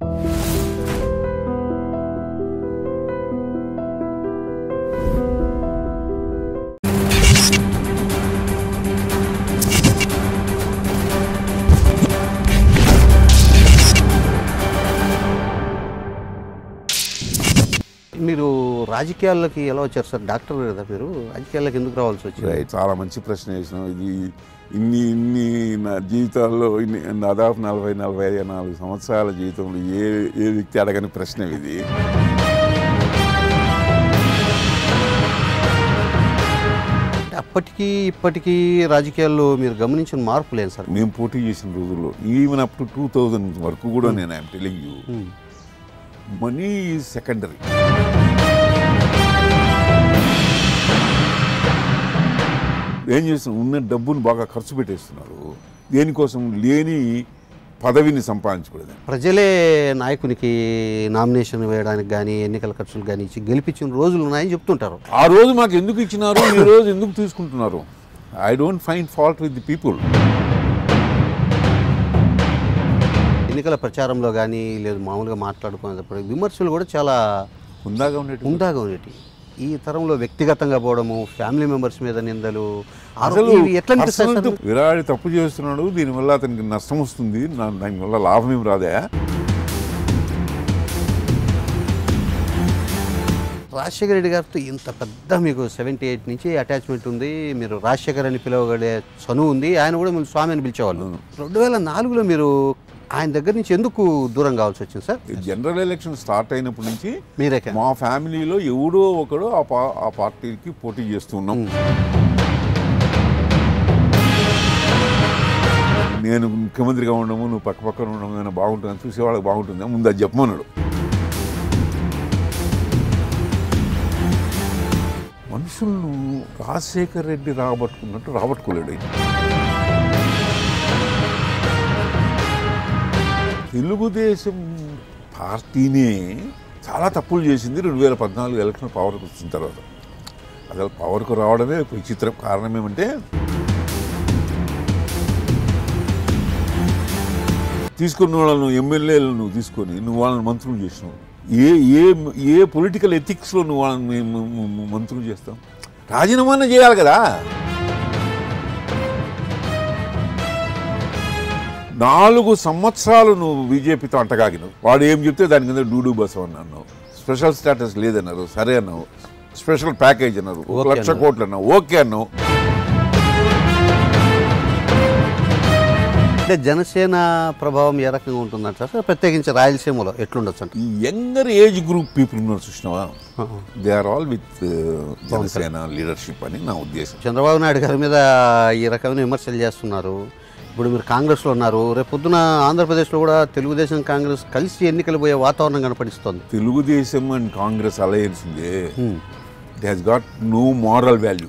మీరు రాజకీయాల్లోకి ఎలా వచ్చారు సార్ డాక్టర్ కదా మీరు రాజకీయాల్లోకి ఎందుకు రావాల్సి వచ్చింది రైట్ చాలా మంచి ప్రశ్న వేసినాం ఇది ఇన్ని ఇన్ని నా జీవితాల్లో ఇన్ని దాదాపు నలభై నలభై నాలుగు సంవత్సరాల జీవితంలో ఏ ఏ వ్యక్తి అడగని ప్రశ్న ఇది అంటే అప్పటికి ఇప్పటికీ రాజకీయాల్లో మీరు గమనించిన మార్పు లేదు సార్ మేము పోటీ చేసిన రోజుల్లో even up to two thousand వరకు కూడా నేను I'm telling you um. Money is secondary ఏం చేస్తున్నారు ఉన్న డబ్బును బాగా ఖర్చు పెట్టేస్తున్నారు దేనికోసం లేని పదవిని సంపాదించకూడదు ప్రజలే నాయకునికి నామినేషన్ వేయడానికి కానీ ఎన్నికల ఖర్చులు కానీ ఇచ్చి గెలిపించిన రోజులు ఉన్నాయని చెప్తుంటారు ఆ రోజు మాకు ఎందుకు ఇచ్చినారు ఈ రోజు ఎందుకు తీసుకుంటున్నారు I don't find fault with the people ఎన్నికల ప్రచారంలో కానీ లేదు మామూలుగా మాట్లాడుకునేటప్పుడు విమర్శలు కూడా చాలా ఉందాగా ఉండేటి ఉందాగా ఉండేటి ఈ తరంలో వ్యక్తిగతంగా పోవడము ఫ్యామిలీ మెంబర్స్ మీద నిందలు అసలు ఇవి ఎట్లా అనిపిస్తాయి సార్ personal- విరాడి తప్పు చేస్తున్నాడు దీనివల్ల అతనికి నష్టం వస్తుంది నా- దానివల్ల లాభం ఏం రాదా రాజశేఖర రెడ్డి గారితో ఇంత పెద్ద మీకు సెవెంటీ ఎయిట్ నుంచి అటాచ్మెంట్ ఉంది మీరు రాజశేఖర్ అని పిలవగడే చనువు ఉంది ఆయన కూడా మీరు స్వామి అని పిలిచేవాళ్ళు రెండు వేల నాలుగులో మీరు ఆయన దగ్గర నుంచి ఎందుకు దూరం కావాల్సి వచ్చింది సార్ జనరల్ ఎలక్షన్ స్టార్ట్ అయినప్పటి నుంచి మీరే మా ఫ్యామిలీలో ఎవడో ఒకడు ఆ పా ఆ పార్టీకి పోటీ చేస్తున్నాం నేను ముఖ్యమంత్రిగా ఉండము నువ్వు పక్క పక్కన ఉండము ఏమైనా బాగుంటుందని చూసేవాళ్ళకి బాగుంటుందా ముందు అది చెప్పమన్నాడు మనుషులను రాజశేఖర్ రెడ్డి రాబట్టుకున్నట్టు రాబట్టుకోలేడు ఆయన. తెలుగుదేశం పార్టీనే చాలా తప్పులు చేసింది రెండు వేల పద్నాలుగు ఎలక్షన్ పవర్కి వచ్చిన తర్వాత అసలు పవర్కు రావడమే ఒక విచిత్రం కారణం ఏమంటే తీసుకున్న వాళ్ళను ఎమ్మెల్యేలను నువ్వు తీసుకొని నువ్వు వాళ్ళని మంత్రులు చేసినావు ఏ ఏ ఏ పొలిటికల్ ఎథిక్స్లో నువ్వు వాళ్ళని మేము మేము మంత్రులు చేస్తాం రాజీనామానే చేయాలి కదా నాలుగు సంవత్సరాలు నువ్వు బీజేపీతో అంటగాగినావు వాడు ఏం చెప్తే దాని కింద డూడు బస్ అని అన్నావు స్పెషల్ స్టేటస్ లేదన్నారు సరే అన్నావు స్పెషల్ ప్యాకేజ్ అన్నారు ఒక ఓకే లక్ష అన్నారు. కోట్లు అన్నావు ఓకే అన్నావు అంటే జనసేన ప్రభావం ఏ రకంగా ఉంటుందంట సార్ ప్రత్యేకించి రాయలసీమలో ఎట్లుండొచ్చు అంటే ఈ యంగర్ ఏజ్ గ్రూప్ పీపుల్ ఉన్నారు చూసినావా they are all with Janasena leadership అని నా ఉద్దేశం చంద్రబాబు నాయుడు గారి మీద ఈ రకమైన విమర్శలు చేస్తున్నారు ఇప్పుడు మీరు కాంగ్రెస్లో ఉన్నారు రేపు పొద్దున ఆంధ్రప్రదేశ్లో కూడా తెలుగుదేశం కాంగ్రెస్ కలిసి ఎన్నికలు పోయే వాతావరణం కనపడిస్తుంది తెలుగుదేశం అండ్ కాంగ్రెస్ అలయన్స్ ఉందే it has got no moral value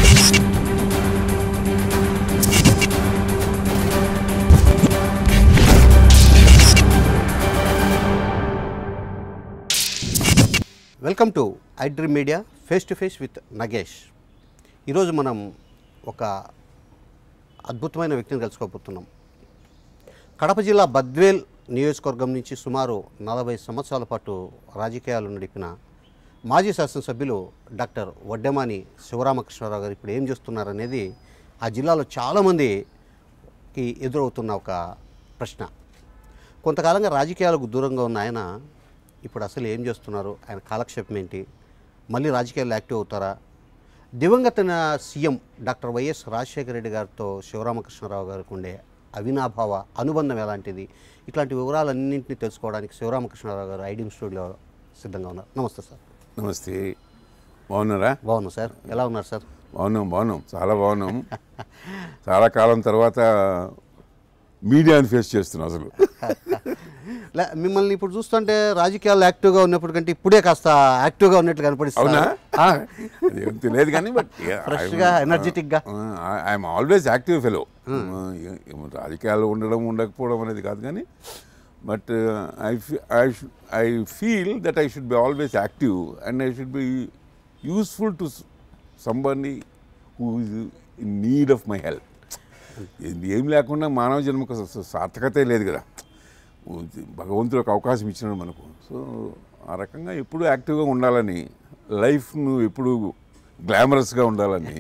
welcome to iDream media face to face with Nagesh ఈరోజు మనం ఒక అద్భుతమైన వ్యక్తిని కలుసుకోబోతున్నాం కడప జిల్లా బద్వేల్ నియోజకవర్గం నుంచి సుమారు నలభై సంవత్సరాల పాటు రాజకీయాలు నడిపిన మాజీ శాసనసభ్యులు డాక్టర్ వడ్డెమాని శివరామకృష్ణారావు గారు ఇప్పుడు ఏం చేస్తున్నారనేది ఆ జిల్లాలో చాలామందికి ఎదురవుతున్న ఒక ప్రశ్న కొంతకాలంగా రాజకీయాలకు దూరంగా ఉన్న ఆయన ఇప్పుడు అసలు ఏం చేస్తున్నారు ఆయన కాలక్షేపం ఏంటి మళ్ళీ రాజకీయాల్లో యాక్టివ్ అవుతారా దివంగత నా- CM doctor YS Rajasekhara Reddy గారితో శివరామకృష్ణారావు గారికి ఉండే అవినాభావ అనుబంధం ఎలాంటిది ఇట్లాంటి వివరాలన్నింటినీ తెలుసుకోవడానికి శివరామకృష్ణారావు గారు ఐడియం స్టూడియో సిద్ధంగా ఉన్నారు నమస్తే సార్ నమస్తే బాగున్నారా బాగున్నాం సార్ ఎలా ఉన్నారు సార్ బాగున్నాం బాగున్నాం చాలా బాగున్నాం చాలా కాలం తర్వాత మీడియాని ఫేస్ చేస్తున్నాం అసలు లే మిమ్మల్ని ఇప్పుడు చూస్తుంటే రాజకీయాల్లో యాక్టివ్గా ఉన్నప్పుడు కంటే ఇప్పుడే కాస్త యాక్టివ్గా ఉన్నట్లు అవునా కనపడిస్తున్నా అదేం తెలియదు కానీ బట్ ఫ్రెష్గా ఎనర్జెటిక్గా ఐఎమ్ ఆల్వేస్ యాక్టివ్ ఫెలో రాజకీయాల్లో ఉండడం ఉండకపోవడం అనేది కాదు కానీ but I I I feel that I should be always active and I should be useful to సంబర్ని who is in need of my help ఏం లేకుండా మానవ జన్మకు స- సార్థకతే లేదు కదా భగవంతుడు ఒక అవకాశం ఇచ్చినాడు మనకు సో ఆ రకంగా ఎప్పుడు యాక్టివ్గా ఉండాలని లైఫ్ను ఎప్పుడు గ్లామరస్గా ఉండాలని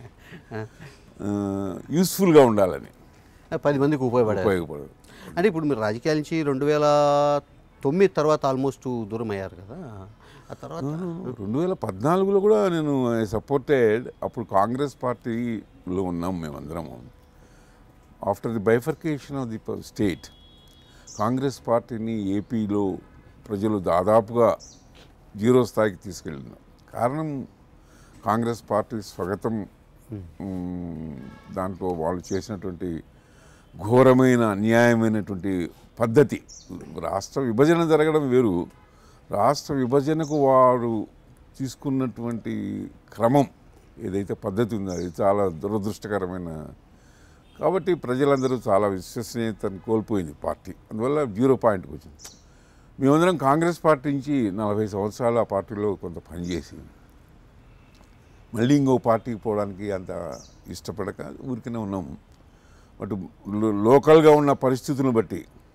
యూస్ఫుల్గా ఉండాలని పది మందికి ఉపయోగపడారు ఉపయోగపడదు అంటే ఇప్పుడు మీరు రాజకీయాల నుంచి రెండు వేల తొమ్మిది తర్వాత ఆల్మోస్ట్ దూరం అయ్యారు కదా ఆ తర్వాత రెండు వేల పద్నాలుగులో కూడా నేను సపోర్టెడ్ అప్పుడు కాంగ్రెస్ పార్టీలో ఉన్నాం మేమందరము after the bifurcation of the state Congress పార్టీని ఏపీలో ప్రజలు దాదాపుగా జీరో స్థాయికి తీసుకెళ్ళిన కారణం కాంగ్రెస్ పార్టీ స్వాగతం మ్, దాంట్లో వాళ్ళు చేసినటువంటి ఘోరమైన అన్యాయమైనటువంటి పద్ధతి రాష్ట్ర విభజన జరగడం వేరు రాష్ట్ర విభజనకు వారు తీసుకున్నటువంటి క్రమం ఏదైతే పద్ధతి ఉందో అది చాలా దురదృష్టకరమైన కాబట్టి ప్రజలందరూ చాలా విశ్వసనీయతను కోల్పోయింది పార్టీ అందువల్ల జీరో పాయింట్కి వచ్చింది మేమందరం కాంగ్రెస్ పార్టీ నుంచి నలభై సంవత్సరాలు ఆ పార్టీలో కొంత పనిచేసి మళ్ళీ ఇంకో పార్టీకి పోవడానికి అంత ఇష్టపడక ఊరికనే ఉన్నాము బట్ లో- లోకల్గా ఉన్న పరిస్థితులను బట్టి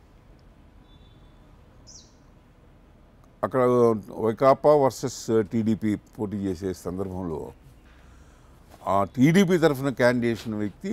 అక్కడ వైకాపా వర్సెస్ టీడీపీ పోటీ చేసే సందర్భంలో ఆ టీడీపీ తరఫున క్యాండిడేషన్ వ్యక్తి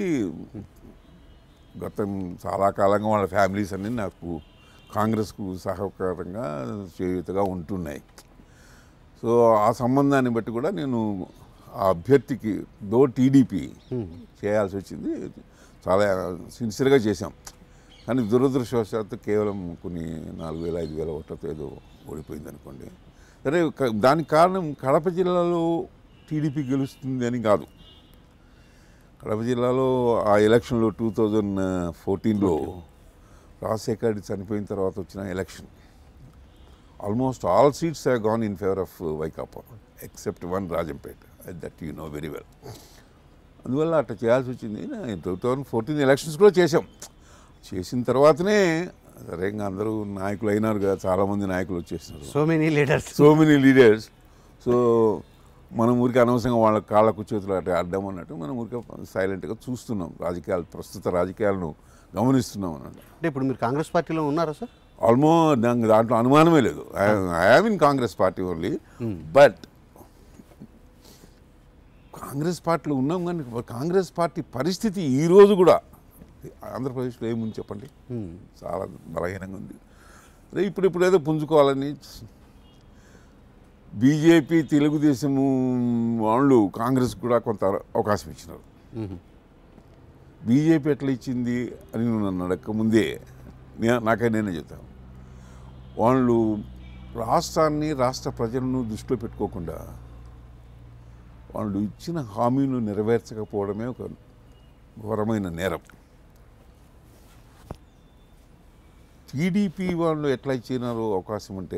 గతం చాలా కాలంగా వాళ్ళ ఫ్యామిలీస్ అన్నీ నాకు కాంగ్రెస్కు సహకారంగా చేయుతగా ఉంటున్నాయి సో ఆ సంబంధాన్ని బట్టి కూడా నేను ఆ అభ్యర్థికి దో టీడీపీ చేయాల్సి వచ్చింది చాలా సిన్సియర్గా చేశాం కానీ దురదృష్టవశాత్తు కేవలం కొన్ని నాలుగు వేల ఐదు వేల ఓట్లతో ఏదో ఓడిపోయింది అనుకోండి సరే క- దానికి కారణం కడప జిల్లాలో టీడీపీ గెలుస్తుంది అని కాదు కడప జిల్లాలో ఆ ఎలక్షన్లో టూ థౌజండ్ ఫోర్టీన్లో రాజశేఖర్ రెడ్డి చనిపోయిన తర్వాత వచ్చిన election almost all seats have gone in favour of Vaikapa except one Rajampet that you know very well అందువల్ల అట్లా చేయాల్సి వచ్చింది టూ థౌజండ్ ఫోర్టీన్ ఎలక్షన్స్ కూడా చేసాం చేసిన తర్వాతనే సరే ఇంకా అందరూ నాయకులు అయినారు కదా చాలామంది నాయకులు వచ్చేసినారు so many leaders so many leaders so మనం ఊరికి అనవసరంగా వాళ్ళ కాళ్ళకు చేతులు అట్లా అడ్డం అన్నట్టు మనం ఊరికే సైలెంట్గా చూస్తున్నాం రాజకీయాలు ప్రస్తుత రాజకీయాలను గమనిస్తున్నాం అన్నట్టు అంటే ఇప్పుడు మీరు కాంగ్రెస్ పార్టీలో ఉన్నారా సార్ ఆల్మోస్ట్ దానికి దాంట్లో అనుమానమే లేదు I have in Congress party only but Congress పార్టీలో ఉన్నాం కానీ కాంగ్రెస్ పార్టీ పరిస్థితి ఈ రోజు కూడా ఆంధ్రప్రదేశ్లో ఏముంది చెప్పండి చాలా బలహీనంగా ఉంది అదే ఇప్పుడు ఇప్పుడు ఏదో పుంజుకోవాలని బీజేపీ తెలుగుదేశము వాళ్ళు కాంగ్రెస్ కూడా కొంత అవకాశం ఇచ్చినారు బీజేపీ ఎట్లా ఇచ్చింది అని నువ్వు నన్ను అడగక ముందే నే- నాకే నేనే చెప్తాను వాళ్ళు రాష్ట్రాన్ని రాష్ట్ర ప్రజలను దృష్టిలో పెట్టుకోకుండా వాళ్ళు ఇచ్చిన హామీలు నెరవేర్చకపోవడమే ఒక ఘోరమైన నేరం టీడీపీ వాళ్ళు ఎట్లా ఇచ్చినారో అవకాశం అంటే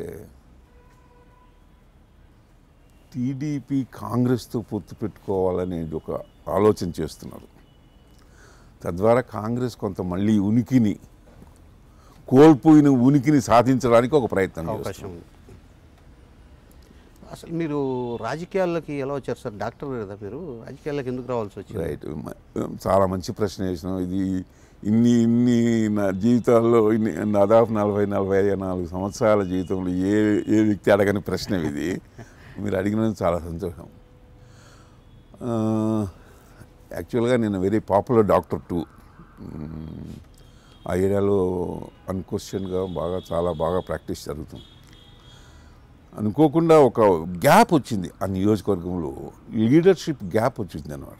టీడీపీ కాంగ్రెస్తో పొత్తు పెట్టుకోవాలనేది ఒక ఆలోచన చేస్తున్నారు తద్వారా కాంగ్రెస్ కొంత మళ్ళీ ఉనికిని కోల్పోయిన ఉనికిని సాధించడానికి ఒక ప్రయత్నం చేస్తుంది అవకాశం ఉంది అసలు మీరు రాజకీయాల్లోకి ఎలా వచ్చారు సార్ డాక్టర్ కదా మీరు రాజకీయాల్లోకి ఎందుకు రావాల్సి వచ్చింది రైట్ మ- చాలా మంచి ప్రశ్న వేసినాం ఇది ఇన్ని ఇన్ని నా జీవితాల్లో ఇన్ని దాదాపు నలభై నలభై నాలుగు సంవత్సరాల జీవితంలో ఏ ఏ వ్యక్తి అడగని ప్రశ్న ఇది మీరు అడిగినందుకు చాలా సంతోషం ఆ, యాక్చువల్గా నేను వెరీ పాపులర్ డాక్టర్ టు ఆ ఏరియాలో అన్క్వశ్చన్గా బాగా చాలా బాగా ప్రాక్టీస్ జరుగుతుంది అనుకోకుండా ఒక గ్యాప్ వచ్చింది ఆ నియోజకవర్గంలో లీడర్షిప్ గ్యాప్ వచ్చింది అన్నమాట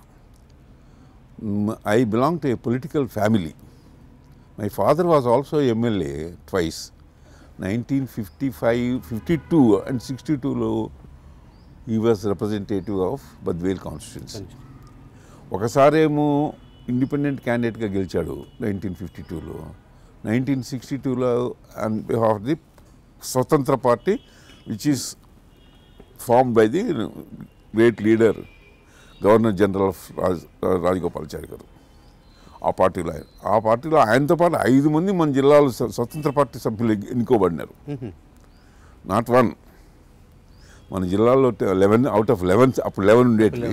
I belong to a political family my father was also MLA twice nineteen fifty five fifty two and sixty టూలో ఈ was representative of Badvel constituency ఒకసారేమో ఇండిపెండెంట్ క్యాండిడేట్గా గెలిచాడు నైన్టీన్ ఫిఫ్టీ టూలో నైన్టీన్ సిక్స్టీ టూలో on behalf the Swatantra party which is form by the great leader governor general of Raj Rajagopalachari garu ఆ పార్టీలో ఆయన ఆ పార్టీలో ఆయనతో పాటు ఐదు మంది మన జిల్లాలో స్వ- స్వతంత్ర పార్టీ సభ్యులు ఎన్నుకోబడినారు నాట్ వన్ మన జిల్లాలో లెవెన్ అవుట్ ఆఫ్ లెవెన్ అప్పుడు లెవెన్ ఉండేటివి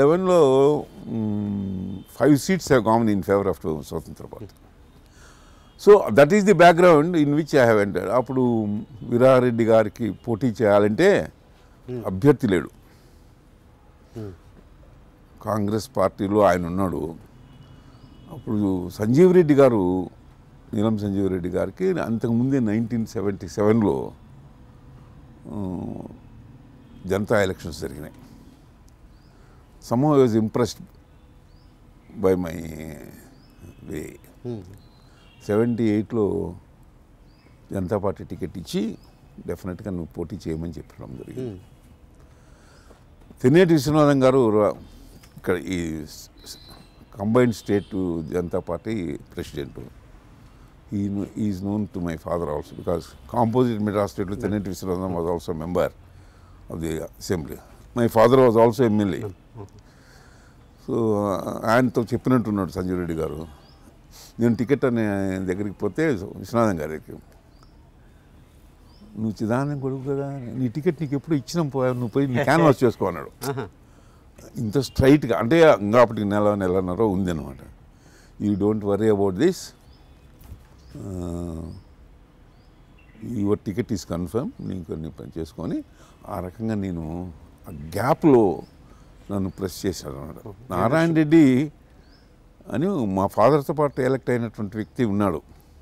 లెవెన్లో five seats have common in favour of Swatantra party so that is the background in which I have entered అప్పుడు వీరారెడ్డి గారికి పోటీ చేయాలంటే అభ్యర్థి లేడు కాంగ్రెస్ పార్టీలో ఆయన ఉన్నాడు అప్పుడు సంజీవ్ రెడ్డి గారు నీలం సంజీవ్ రెడ్డి గారికి అంతకుముందే నైన్టీన్ సెవెంటీ సెవెన్లో జనతా ఎలక్షన్స్ జరిగినాయి some was impressed by my way seventy ఎయిట్లో జనతా పార్టీ టికెట్ ఇచ్చి డెఫినెట్గా నువ్వు పోటీ చేయమని చెప్పడం జరిగింది తెన్నేటి విశ్వనాథం గారు రా- ఇక్కడ ఈ combined state Janata party president ఈ is known to my father also because composite Madras స్టేట్లో Tenneti Viswanatham was also member of the assembly my father was also MLA so ఆయనతో చెప్పినట్టున్నాడు సంజయ్ రెడ్డి గారు నేను టికెట్ అని ఆయన దగ్గరికి పోతే విశ్వనాథం గారికి నువ్వు చిదానం కొడుకు కదా నీ టికెట్ నీకు ఎప్పుడు ఇచ్చినాం పోయా నువ్వు పోయి నీ క్యాన్వాస్ చేసుకో అన్నాడు ఇంత స్ట్రైట్గా అంటే ఇంకా అప్పటికి నెల నెలన్నర ఉందన్నమాట you don't worry about this your ticket is confirm నీకు నీ పని చేసుకొని ఆ రకంగా నేను ఆ గ్యాప్లో నన్ను ప్రెస్ చేశాడు అన్నమాట నారాయణ రెడ్డి అని మా ఫాదర్తో పాటు ఎలక్ట్ అయినటువంటి వ్యక్తి ఉన్నాడు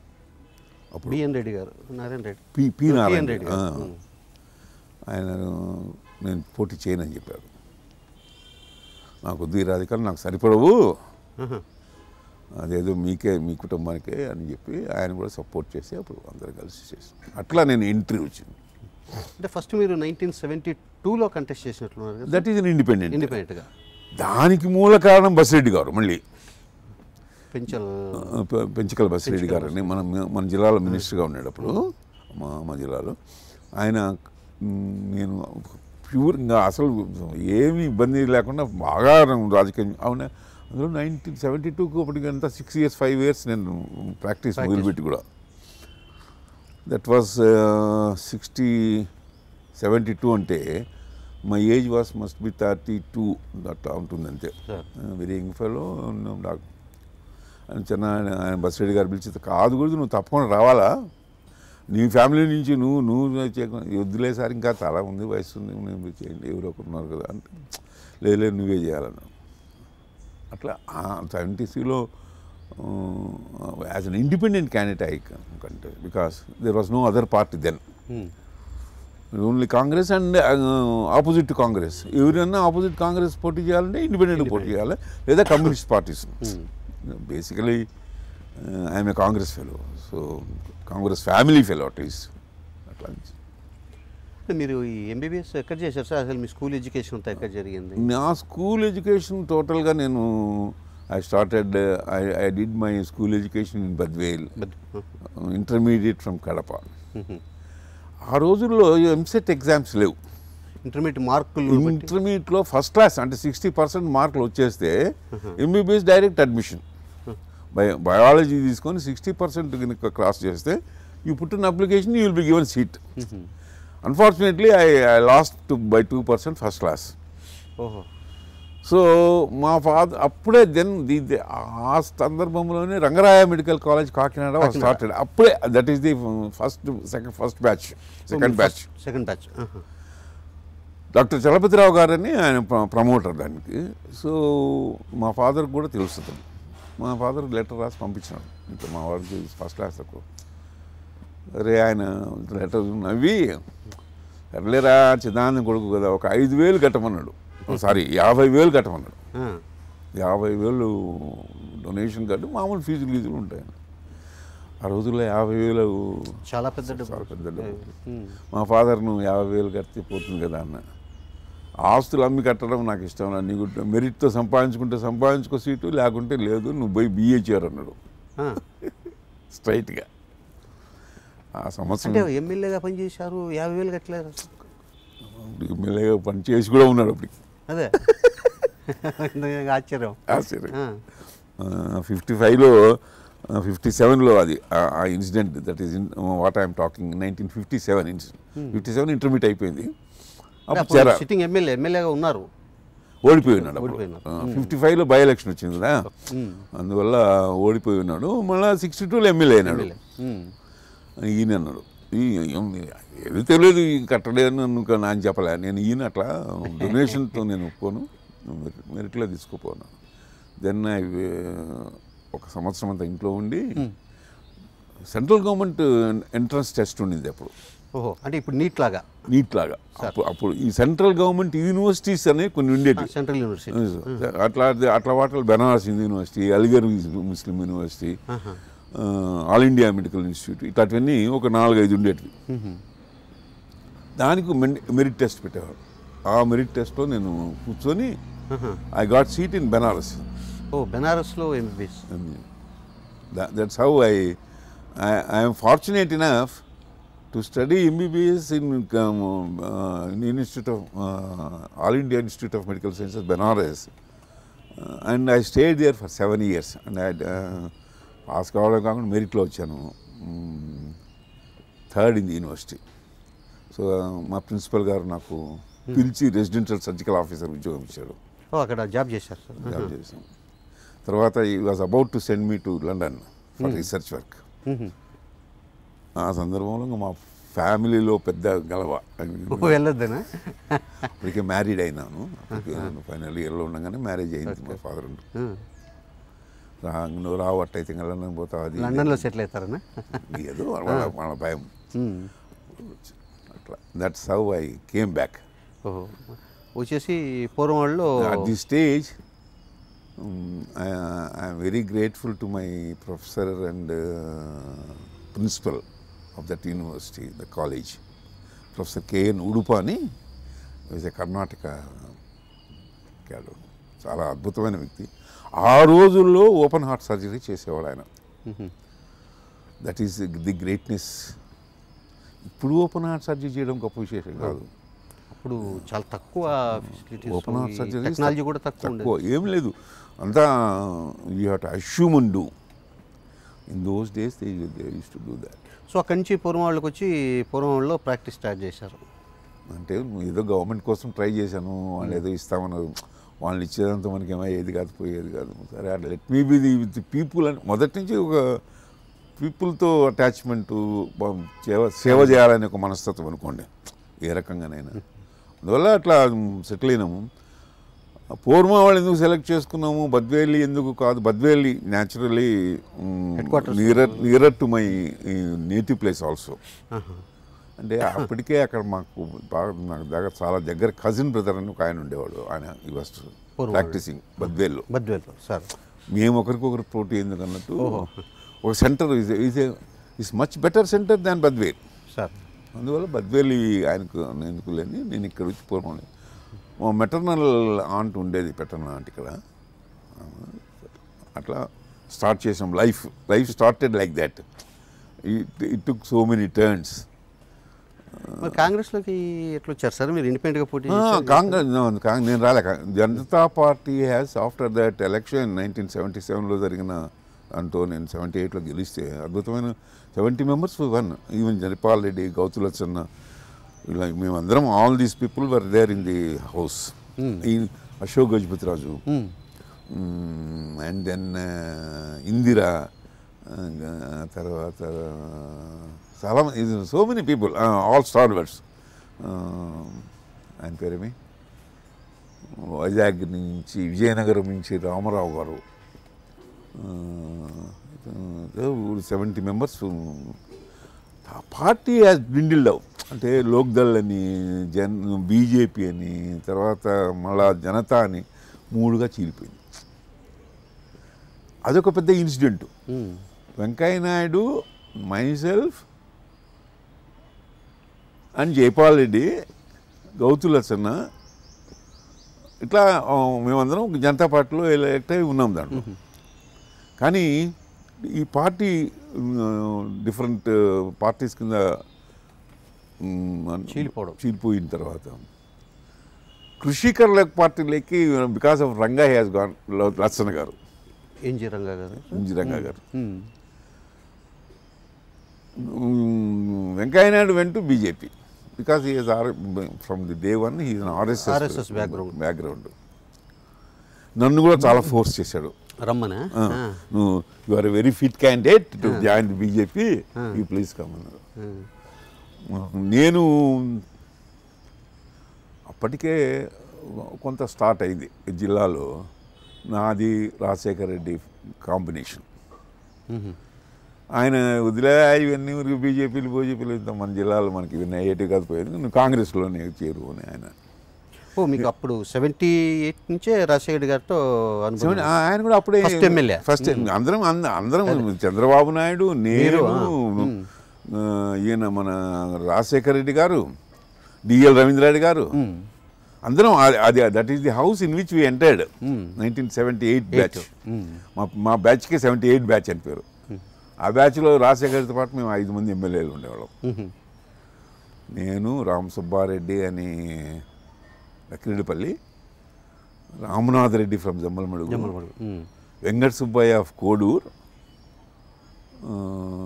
BN Reddy garu Narayana Reddy P P Narayana BN Reddy ఆ. గారు ఉమ్. ఆయన నేను పోటీ చేయనని చెప్పారు నాకు వద్దు ఈ రాజకీయాలు నాకు సరిపడవు ఆహా. అదేదో మీకే మీ కుటుంబానికే అని చెప్పి ఆయన కూడా సపోర్ట్ చేసి అప్పుడు అందరు కలిసి చేసాం అట్లా నేను ఎంట్రీ వచ్చింది అంటే ఫస్ట్ మీరు నైన్టీన్ సెవెంటీ టూలో కంటెస్ట్ చేసినట్లున్నారు కదా దట్ ఈజ్ అన్ ఇండిపెండెంట్ ఇండిపెండెంట్గా దానికి మూల కారణం బసిరెడ్డి గారు మళ్ళీ పెంచల్ పె- పెంచికల బసిరెడ్డి గారు అని మన మన జిల్లాలో మినిస్టర్గా ఉన్నాడు అప్పుడు మా మా జిల్లాలో ఆయన మ్, నేను ప్యూర్ ఇంకా అసలు ఏమీ ఇబ్బంది లేకుండా బాగా రాజకీయం అవునా అందులో నైన్టీన్ సెవెంటీ టూకి అప్పటికి అంతా సిక్స్ ఇయర్స్ ఫైవ్ ఇయర్స్ నేను ప్రాక్టీస్ మొదలుపెట్టి కూడా that was sixty seventy two అంటే my age was must be thirty two అట్లా ఉంటుంది అంతే sir very young fellow doctor అని చిన్న ఆయన ఆయన బస్రెడ్డి గారు పిలిచి కాదు కూడా నువ్వు తప్పకుండా రావాలా నీ ఫ్యామిలీ నుంచి నువ్వు నువ్వు చేయకు- వద్దులే సార్ ఇంకా చాలా ఉంది వయసు ఉంది నువ్వు చేయండి ఎవరో ఒకరు ఉన్నారు కదా అంటే లేదు లేదు నువ్వే చేయాలన్నా అట్లా సెవెంటీసీలో as an independent candidate I కంటే because there was no other party then only Congress and opposite to Congress ఎవరైనా ఆపోజిట్ కాంగ్రెస్ పోటీ చేయాలంటే ఇండిపెండెంట్ పోటీ చేయాలి లేదా communist parties basically I M a Congress fellow so Congress family fellow at least అట్లా అంటే మీరు ఈ ఎంబీబీఎస్ ఎక్కడ చేశారు సార్ అసలు మీ స్కూల్ ఎడ్యుకేషన్ అంతా ఎక్కడ జరిగింది నా స్కూల్ ఎడ్యుకేషన్ టోటల్గా నేను I started I I did my school education in Badvel బద్- ఇంటర్మీడియట్ ఫ్రమ్ కడప ఆ రోజుల్లో ఎంసెట్ ఎగ్జామ్స్ లేవు ఇంటర్మీడియట్ మార్కులు బట్టి ఇంటర్మీడియట్లో ఫస్ట్ క్లాస్ అంటే సిక్స్టీ పర్సెంట్ మార్కులు వచ్చేస్తే ఎంబీబీఎస్ డైరెక్ట్ అడ్మిషన్ బయ బయాలజీ తీసుకొని సిక్స్టీ పర్సెంట్ కనుక క్రాస్ చేస్తే you put an application you will be given seat unfortunately I I lost to by two percent first class ఓహో సో మా father అప్పుడే దెన్ ది ది- ఆ సందర్భంలోనే Rangaraya medical college Kakinada started అప్పుడే that is the first second first batch second batch second batch doctor Chalapathirao గారని ఆయన ప్ర- promoter దానికి సో మా ఫాదర్ కూడా తెలుస్తుంది మా ఫాదర్ లెటర్ రాసి పంపించినాడు ఇంకా మా వాడికి ఫస్ట్ క్లాస్ తక్కువ అరే ఆయన లెటర్ నవ్వి సర్లేరా చిదానంద కొడుకు కదా ఒక ఐదు వేలు కట్టమన్నాడు సారీ యాభై వేలు కట్టమన్నాడు యాభై వేలు డొనేషన్ కట్టి మామూలు ఫీజులు గీజులు ఉంటాయి ఆ రోజుల్లో యాభై వేలు చాలా పెద్ద డబ్బు. చాలా పెద్ద డబ్బు. ఉమ్. మా ఫాదర్ నువ్వు యాభై వేలు కడితే పోతుంది కదా అన్న ఆస్తులు అమ్మి కట్టడం నాకు ఇష్టం లేదు. నీకు మెరిట్తో సంపాదించుకుంటే సంపాదించుకో సీటు లేకుంటే లేదు నువ్వు పోయి బిఏ చేయరు అన్నాడు ఆ. స్ట్రైట్గా ఆ సంవత్సరం అంటే ఎమ్మెల్యేగా పనిచేశారు యాభై వేలు కట్టలేరు ఎమ్మెల్యేగా పని చేసి కూడా ఉన్నాడు అప్పటికి అదే ఇంతగా ఆశ్చర్యం ఆశ్చర్యం ఆ. ఫిఫ్టీ ఫైవ్లో ఫిఫ్టీ సెవెన్లో అది ఆ- ఆ incident that is what I'm talking nineteen fifty seven incident fifty seven intermediate అయిపోయింది అప్పుడు అప్పుడు చేరా సిట్టింగ్ ఎమ్మెల్యే ఎమ్మెల్యేగా ఉన్నారు ఓడిపోయి ఉన్నాడు ఓడిపోయినారు. ఫిఫ్టీ ఫైవ్లో బై ఎలక్షన్ వచ్చింది కదా అందువల్ల ఓడిపోయి ఉన్నాడు మళ్ళీ సిక్స్టీ టూలో ఎమ్మెల్యే అయినాడు ఉమ్. ఈయన అన్నాడు ఈ ఏం- ఏది తెలియదు ఈ కట్టలేదని నన్ను నాన్న చెప్పలే నేను ఈయన అట్లా డొనేషన్తో నేను ఒప్పుకోను మెరి- మెరిట్లో తీసుకుపోను దెన్ ఐ ఒక సంవత్సరం అంతా ఇంట్లో ఉండి సెంట్రల్ గవర్నమెంట్ ఎంట్రన్స్ టెస్ట్ ఉండింది అప్పుడు ఓహో అంటే ఇప్పుడు నీట్ లాగా నీట్ లాగా అప్పుడు అప్పుడు ఈ సెంట్రల్ గవర్నమెంట్ యూనివర్సిటీస్ అనేవి కొన్ని ఉండేవి సెంట్రల్ యూనివర్సిటీ అట్లా అట్లా వాటిలో Banaras Hindu university Aligarh Muslim university ఆ, ఆల్ ఇండియా మెడికల్ ఇన్స్టిట్యూట్ ఇట్లాంటివన్నీ ఒక నాలుగైదు ఉండేటివి దానికి మెన్- మెరిట్ టెస్ట్ పెట్టేవారు ఆ మెరిట్ టెస్ట్లో నేను కూర్చొని I got seat in Banaras ఓ బెనారస్లో MBBS that's how I I'm fortunate enough to study MBBS in institute of all India institute of medical sciences Banaras and I stayed there for seven years and I pass కావడం కాకుండా మెరిట్లో వచ్చాను third in the university so మా principal గారు నాకు పిలిచి residential surgical officer ఉద్యోగం ఇచ్చాడు ఓ అక్కడ జాబ్ చేశారు సార్ జాబ్ చేసాం తర్వాత ఈ was about to send me to London for research work ఆ సందర్భంలో ఇంకా మా ఫ్యామిలీలో పెద్ద గలవ ఓ వెళ్ళొద్దనా అప్పటికే మ్యారీడ్ అయినాను ఫైనల్ ఇయర్లో ఉండగానే మ్యారేజ్ అయింది మా ఫాదర్ రా నువ్వు రావు అట్టయితే ఇంకా లండన్ పోతావు అది ఇది. లండన్లో సెటిల్ అవుతారనా ఏదో వాళ్ళ వాళ్ళ భయం అట్లా that's how I came back ఓహో వచ్చేసి పూర్వం వాళ్ళు at this stage um, I, I am very grateful to my professor and uh, principal of that university the college professor kn udupani is a Karnataka cadre చాలా అద్భుతమైన వ్యక్తి ఆ రోజుల్లో open heart surgery చేసేవాడు ఆయన దట్ ఈస్ ది గ్రేట్నెస్ ఇప్పుడు open heart surgery చేయడం గొప్ప విశేషం కాదు అప్పుడు చాలా తక్కువ facilities open heart surgery technology కూడా తక్కువ ఉండేది తక్కువ ఏం లేదు అంతా you have to assume and do in those days they use to do that so అక్కడి నుంచి పూర్వం వాళ్ళకి వచ్చి పూర్వం వాళ్ళు ప్రాక్టీస్ స్టార్ట్ చేశారు అంటే ఏదో గవర్నమెంట్ కోసం ట్రై చేశాను వాళ్ళు ఏదో ఇస్తామన్నారు వాళ్ళు ఇచ్చేదంతా మనకేమో ఏది కాదు పోయేది కాదు సరే అట్లా let me be the with people అని మొదటి నుంచి ఒక పీపుల్తో అటాచ్మెంట్ సేవ సేవ చేయాలనే ఒక మనస్తత్వం అనుకోండి ఏ రకంగానైనా అందువల్ల అట్లా సెటిల్ అయినాము పూర్వం వాళ్ళు ఎందుకు సెలెక్ట్ చేసుకున్నాము బద్వేలి ఎందుకు కాదు Badveli naturally Headquarters. Nearer nearer to my native place also ఆహా. అంటే అప్పటికే అక్కడ మాకు బాగా నాకు దగ్గర చాలా దగ్గర కజిన్ బ్రదర్ అని ఒక ఆయన ఉండేవాడు ఆయన ఈ ఫస్ట్ పూర్వం ప్రాక్టీసింగ్ బద్వేల్లో బద్వేల్లో సార్ మేము ఒకరికొకరు పోటీ ఎందుకు అన్నట్టు ఒక centre is is is much better centre than Badvel sir అందువల్ల బద్వేలి ఆయనకు ఎందుకు లేని నేను ఇక్కడ వచ్చి పూర్వం మా మెటర్నల్ ఆంట్ ఉండేది పెటర్నల్ ఆంట్ ఇక్కడ అట్లా స్టార్ట్ చేసాం life life started like that it took so many turns మరి కాంగ్రెస్లోకి ఎట్లా వచ్చారు సార్ మీరు ఇండిపెండెంట్గా పోటీ Ah, చేశారు? కాంగ్రెస్ no, కాంగ్- నేను రాలే కాంగ్- Janata party has after that election nineteen seventy సెవెన్లో జరిగిన అంటూ నేను సెవెంటీ ఎయిట్లో గెలిస్తే అద్భుతమైన seventy members one even Janapal Reddy Gouthulachanna ఇలా మేమందరం all these people were there in the house ఈ Ashok Gajapathiraju hmm. And then Indira uh, తర్వాత చాలా so many people all stalwarts ఆయన పేరేమి వైజాగ్ నుంచి విజయనగరం నుంచి రామారావు గారు seventy members party has bundled of అంటే లోక్దల్ అని జన్ బీజేపీ అని తర్వాత మళ్ళా జనతా అని మూడుగా చీలిపోయింది అదొక పెద్ద ఇన్సిడెంట్ మ్మ్. వెంకయ్య నాయుడు మైసెల్ఫ్ అండ్ జైపాల్ రెడ్డి గౌతులసన్న ఇట్లా ఆ, మేమందరం జనతా పార్టీలో ఎలక్ట్ అయి ఉన్నాం దాంట్లో కానీ ఈ పార్టీ డిఫరెంట్ పార్టీస్ కింద ఉమ్, అన్- చీలిపోవడం. చీలిపోయిన తర్వాత కృషికర్ల పార్టీలోకి because of Ranga has gone Lachanna గారు ఎన్జి రంగా గారు ఇంజి రంగా గారు మ్మ్. వెంకయ్యనాయుడు వెంట BJP because is are from the day one he's RSS RSS background. Background నన్ను కూడా చాలా ఫోర్స్ చేశాడు రమ్మనా ఆ, నువ్వు you are very fit candidate to join BJP you please come అన్నారు నేను అప్పటికే కొంత స్టార్ట్ అయింది జిల్లాలో నాది రాజశేఖర్ రెడ్డి కాంబినేషన్ ఆయన వదిలే ఇవన్నీ ఊరికి బీజేపీలు బీజేపీలు ఇంత మన జిల్లాలో మనకి ఇవన్నీ అయ్యేటి కాదు పోయేది నేను కాంగ్రెస్లోనే చేరు అని ఆయన ఓ మీకు అప్పుడు సెవెంటీ ఎయిట్ నుంచే రాజశేఖర్ గారితో అనుభవం చూడండి, ఆ- ఆయన కూడా అప్పుడే First ఎమ్మెల్యే. ఫస్ట్ అందరం అంద- అందరం చంద్రబాబు నాయుడు నేను ఆ, ఆ, ఈయన మన రాజశేఖర రెడ్డి గారు డిఎల్ రవీంద్రారెడ్డి గారు అందరం ఆ- అది that is the house in which we entered nineteen seventy eight batch మా మా బ్యాచ్కి సెవెంటీ ఎయిట్ బ్యాచ్ అని పేరు ఆ బ్యాచ్లో రాజశేఖర్తో పాటు మేము ఐదు మంది ఎమ్మెల్యేలు ఉండేవాళ్ళం మ్మ్. నేను రామ్ సుబ్బారెడ్డి అని లక్కిరెడ్డిపల్లి రామనాథ్ రెడ్డి ఫ్రమ్ జమ్మలమడుగు జమ్మలమడుగు. మ్మ్. వెంకట సుబ్బయ్య ఆఫ్ కోడూర్ ఆ,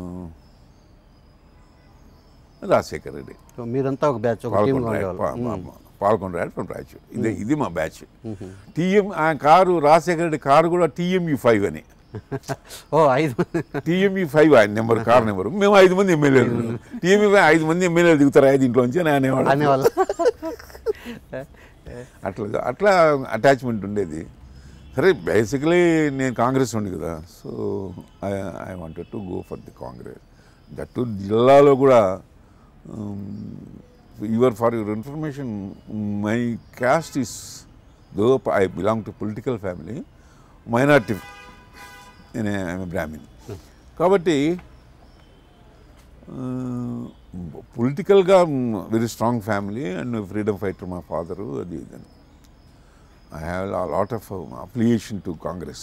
రాజశేఖర్ రెడ్డి సో మీరంతా ఒక బ్యాచ్ ఒక టీమ్ పాల్కొండ రాయ్- పా- ఉండేవాళ్ళు పా- పాల్కొండ రాయడ్ ఫ్రమ్ రాయచూర్ ఇది ఇది మా బ్యాచ్ టీఎం ఆ కారు రాజశేఖర్ రెడ్డి కారు కూడా టీఎంఈ ఫైవ్ అని ఓ ఐదు మంది. టీఎంఈ ఫైవ్ ఆయన నెంబర్ కార్ నెంబర్ మేము ఐదు మంది ఎమ్మెల్యేలు టీఎంఈ ఫైవ్ ఐదు మంది ఎమ్మెల్యేలు దిగుతారు దీంట్లోంచి అని అనేవాడు అనేవాళ్ళ అట్లా అట్లా అటాచ్మెంట్ ఉండేది సరే బేసికలీ నేను కాంగ్రెస్ ఉండి కదా so I I wanted to go for the Congress that జిల్లాలో కూడా your for your information my caste is though I belong to political family minority నేను ఐఎమ్ బ్రాహ్మిన్ కాబట్టి పొలిటికల్గా very strong family and freedom fighter మా father అది ఇది I have lot of affiliation to Congress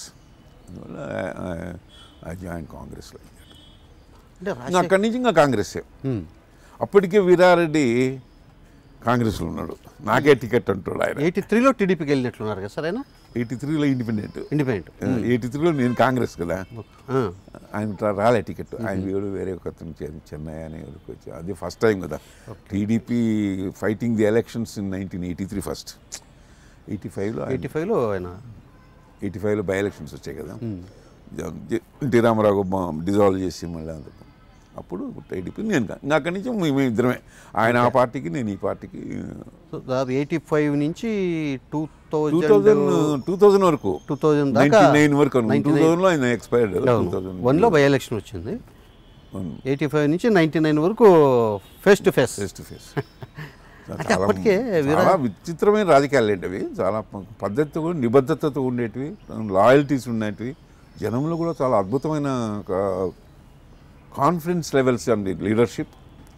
I join కాంగ్రెస్లో అంటే ఇంకా రాజశేఖర్ అక్కడి నుంచి ఇంకా కాంగ్రెస్సే మ్మ్. అప్పటికే వీరారెడ్డి కాంగ్రెస్లో ఉన్నాడు నాకే టికెట్ అంటాడు ఆయన ఎయిటీ త్రీలో టీడీపీకి వెళ్ళినట్లున్నారు కదా సార్ ఆయన ఎయిటీ త్రీలో ఇండిపెండెంట్ ఇండిపెండెంట్ ఎయిటీ త్రీలో నేను కాంగ్రెస్ కదా ఆ. ఆయన ఇట్లా రాలే టికెట్ ఆయన వీడు వేరే ఒక అతను చె- చెన్నై అనే ఊరికి వచ్చి అది ఫస్ట్ టైం కదా TDP fighting the elections in nineteen eighty three first eighty ఫైవ్లో ఎయిటీ ఫైవ్లో ఆయన ఎయిటీ ఫైవ్లో బై ఎలక్షన్స్ వచ్చాయి కదా ఎన్టీ రామారావు డిజాల్వ్ చేసి మళ్ళీ అందుకు అప్పుడు టీడీపీ నేను కా- ఇంకా అక్కడి నుంచి మేము ఇద్దరమే ఆయన ఆ పార్టీకి నేను ఈ పార్టీకి సో దాదాపు ఎయిటీ ఫైవ్ నుంచి two two thousand thousand two thousand వరకు టూ థౌజండ్ దాకా నైన్టీ నైన్ వరకు టూ 99 థౌజండ్లో ఆయన ఎక్స్పైర్డ్ టూ థౌజండ్ వన్లో బై ఎలక్షన్ వచ్చింది ఎయిటీ ఫైవ్ నుంచి నైంటీ నైన్ వరకు face to face face to face అంటే అప్పటికే వీరా- చాలా విచిత్రమైన రాజకీయాలు ఏంటవి చాలా ప- పద్ధతితో నిబద్ధతతో ఉండేటివి లాయల్టీస్ ఉండేటివి జనంలో కూడా చాలా అద్భుతమైన కాన్ఫిడెన్స్ లెవెల్స్ అండ్ లీడర్షిప్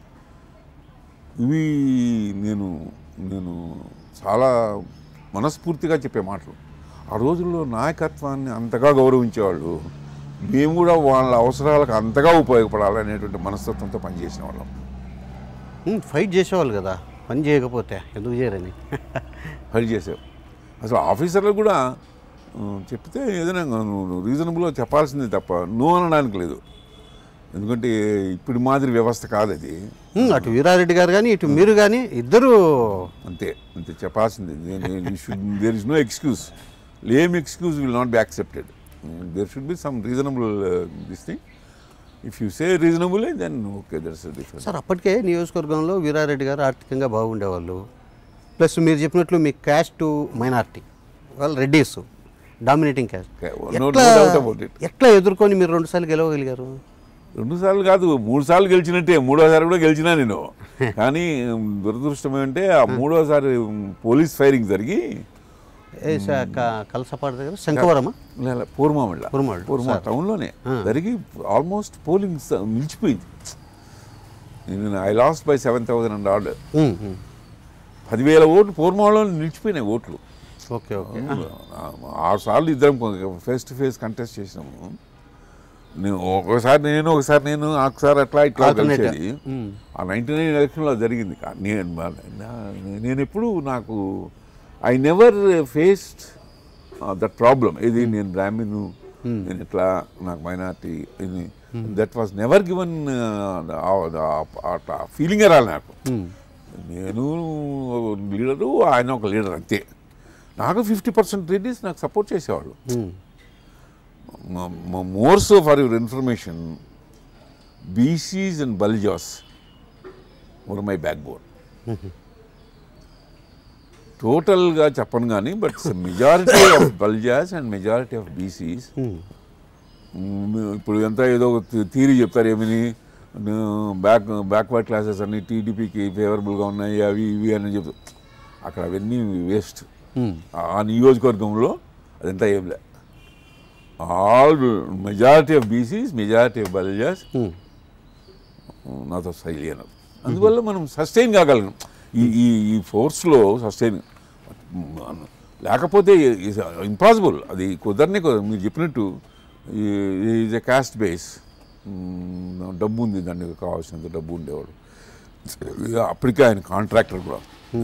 ఇవి నేను నేను చాలా మనస్ఫూర్తిగా చెప్పే మాటలు ఆ రోజుల్లో నాయకత్వాన్ని అంతగా గౌరవించేవాళ్ళు మేము కూడా వాళ్ళ అవసరాలకు అంతగా ఉపయోగపడాలనేటువంటి మనస్తత్వంతో పనిచేసిన వాళ్ళం ఫైట్ చేసేవాళ్ళు కదా పని చేయకపోతే ఎందుకు చేయరని ఫైట్ చేసావు అసలు ఆఫీసర్లు కూడా ఆ, చెప్తే ఏదైనా నువ్వు రీజనబుల్గా చెప్పాల్సిందే తప్ప నో అనడానికి లేదు ఎందుకంటే ఇప్పుడు మాదిరి వ్యవస్థ కాదు అది ఉమ్, అటు వీరారెడ్డి గారు కానీ ఇటు మీరు కానీ ఇద్దరు అంతే అంతే చెప్పాల్సింది there is no excuse lame excuse will not be accepted there should be some reasonable this thing if you say reasonable then okay others different sir అప్పటికే నియోజకవర్గంలో వీరారెడ్డి గారు ఆర్థికంగా బాగుండేవాళ్ళు ప్లస్ మీరు చెప్పినట్లు మీ క్యాస్ట్ మైనార్టీ వాళ్ళు Reddys dominating caste Okay, no- no doubt about it. ఎట్లా ఎదుర్కొని మీరు రెండు సార్లు గెలవగలిగారు రెండు సార్లు కాదు మూడు సార్లు గెలిచినట్టే మూడోసారి కూడా గెలిచినా నేను కానీ ఉమ్, దురదృష్టం ఏంటంటే ఆ మూడోసారి ఉమ్, పోలీస్ ఫైరింగ్ జరిగి ఏ సా- క- కలసపాడు దగ్గర శంకవరమా పూర్మామిళ్ళ పూర్మామిళ్ళ, పూర్మా సార్. టౌన్లోనే ఆ. జరిగి ఆల్మోస్ట్ పోలింగ్ స- నిలిచిపోయింది నేను I lost by seven thousand and order um, um. పదివేల ఓట్లు పూర్మంలో నిలిచిపోయినాయి ఓట్లు ఓకే ఓకే ఆరు సార్లు ఇద్దరం ఫేస్ టు ఫేస్ కంటెస్ట్ చేసినాము నేను ఒకసారి నేను ఒకసారి నేను ఒకసారి అట్లా ఇట్లా Alternate. కలిసేది ఉమ్. ఆ నైన్టీ నైన్ ఎలక్షన్లో జరిగింది కా- నేను నా- నేను ఎప్పుడు నాకు I never faced that problem ఇది నేను బ్రాహ్మిన్ నేను ఇట్లా నాకు మైనార్టీ ఇది దట్ వాజ్ నెవర్ గివన్ ఫీలింగే రాలి నాకు ఉమ్. నేను లీడరు ఆయన ఒక లీడర్ అంతే నాకు ఫిఫ్టీ పర్సెంట్ రెడ్డిస్ నాకు సపోర్ట్ చేసేవాళ్ళు um. More so for your information BCs and Baljas were my backbone టోటల్గా చెప్పను కానీ but majority of Baljas and majority of BCs um. ఇప్పుడు ఎంత ఏదో థీరీ చెప్తారు ఏమని బ్యాక్ బ్యాక్వర్డ్ క్లాసెస్ అన్ని టీడీపీకి ఫేవరబుల్గా ఉన్నాయి అవి ఇవి అని చెప్తారు అక్కడ అవన్నీ వేస్ట్ ఉమ్. ఆ నియోజకవర్గంలో అదంతా ఏం లే all majority of BCs majority of Baljas um. నాతో శైలి అన్నారు అందువల్ల మనం సస్టైన్ కాగలం ఈ ఈ ఈ ఫోర్స్లో సస్టైన్ లేకపోతే ఇంపాసిబుల్ అది కుదరనే కుదరదు మీరు చెప్పినట్టు ఈజ్ ఎ కాస్ట్ బేస్ డబ్బు ఉంది దానికి కావాల్సినంత డబ్బు ఉండేవాడు అప్పటికే ఆయన కాంట్రాక్టర్ కూడా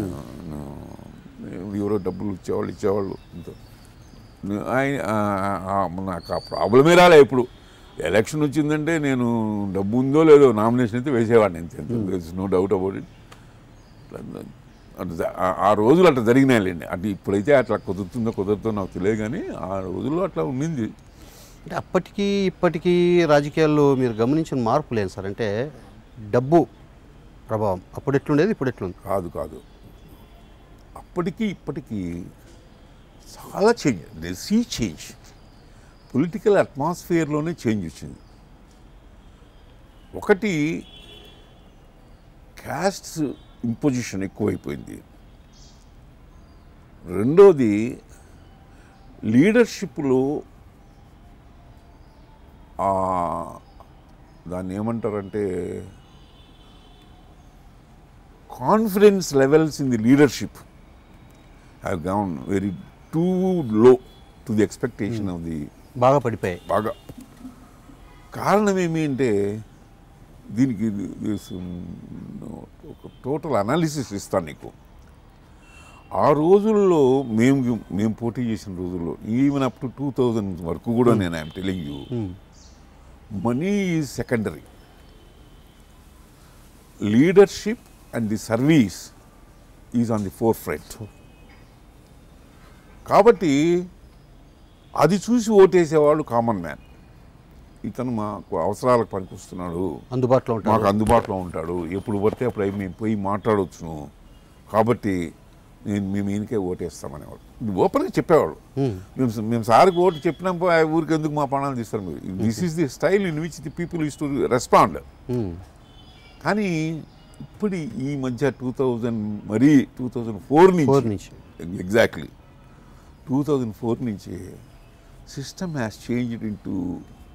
ఎవరో డబ్బులు ఇచ్చేవాళ్ళు ఇచ్చేవాళ్ళు అంత ఆయన ఆ- ఆ- నాకు ఆ ప్రాబ్లమే రాలే ఇప్పుడు ఎలక్షన్ వచ్చిందంటే నేను డబ్బు ఉందో లేదో నామినేషన్ అయితే వేసేవాడిని అంతే నో డౌట్ అబౌట్ ఇట్ అట్లా ఆ- ఆ రోజులు అట్లా జరిగినాయిలేండి అంటే ఇప్పుడైతే అట్లా కుదురుతుందో కుదురుతుందో నాకు తెలియదు కానీ ఆ రోజుల్లో అట్లా ఉండింది అంటే అప్పటికి ఇప్పటికీ రాజకీయాల్లో మీరు గమనించిన మార్పు లేదు సార్ అంటే డబ్బు ప్రభావం అప్పుడు ఎట్లుండేది ఇప్పుడు ఎట్లుంది కాదు కాదు అప్పటికి ఇప్పటికీ చాలా change they see change political అట్మాస్ఫియర్లోనే చేంజ్ వచ్చింది ఒకటి క్యాస్ట్ ఇంపోజిషన్ ఎక్కువైపోయింది రెండోది లీడర్షిప్లో దాన్ని ఏమంటారంటే confidence levels in the leadership have gone very too low to the expectation of the బాగా పడిపోయాయి బాగా కారణం ఏమి అంటే దీనికి this, um, ఒక టోటల్ అనాలిసిస్ ఇస్తాను నీకు ఆ రోజుల్లో మేము మేము పోటీ చేసిన రోజుల్లో even up to two thousand వరకు కూడా నేను I'm telling you money is secondary leadership and the service is on the forefront కాబట్టి అది చూసి ఓటేసేవాళ్ళు కామన్ మ్యాన్ ఇతను మాకు అవసరాలకు పనికొస్తున్నాడు అందుబాటులో మాకు ఉంటారు అందుబాటులో ఉంటాడు ఎప్పుడు పడితే అప్పుడు అవి మేము పోయి మాట్లాడవచ్చును కాబట్టి నేను మేము ఈయనకే ఓటేస్తామనేవాడు ఇది ఓపెన్గా చెప్పేవాడు మేము మేము సార్కి ఓటు చెప్పినప్పుడు ఆ ఊరికి ఎందుకు మా ప్రాణాలు తీస్తారు మీరు this is the style in which the people use to respond um. కానీ ఇప్పుడు ఈ మధ్య టూ థౌజండ్ మరీ టూ థౌజండ్ ఫోర్ ఫోర్ నుంచి నుంచి ఎగ్జాక్ట్లీ టూ థౌజండ్ ఫోర్ నుంచి system has changed into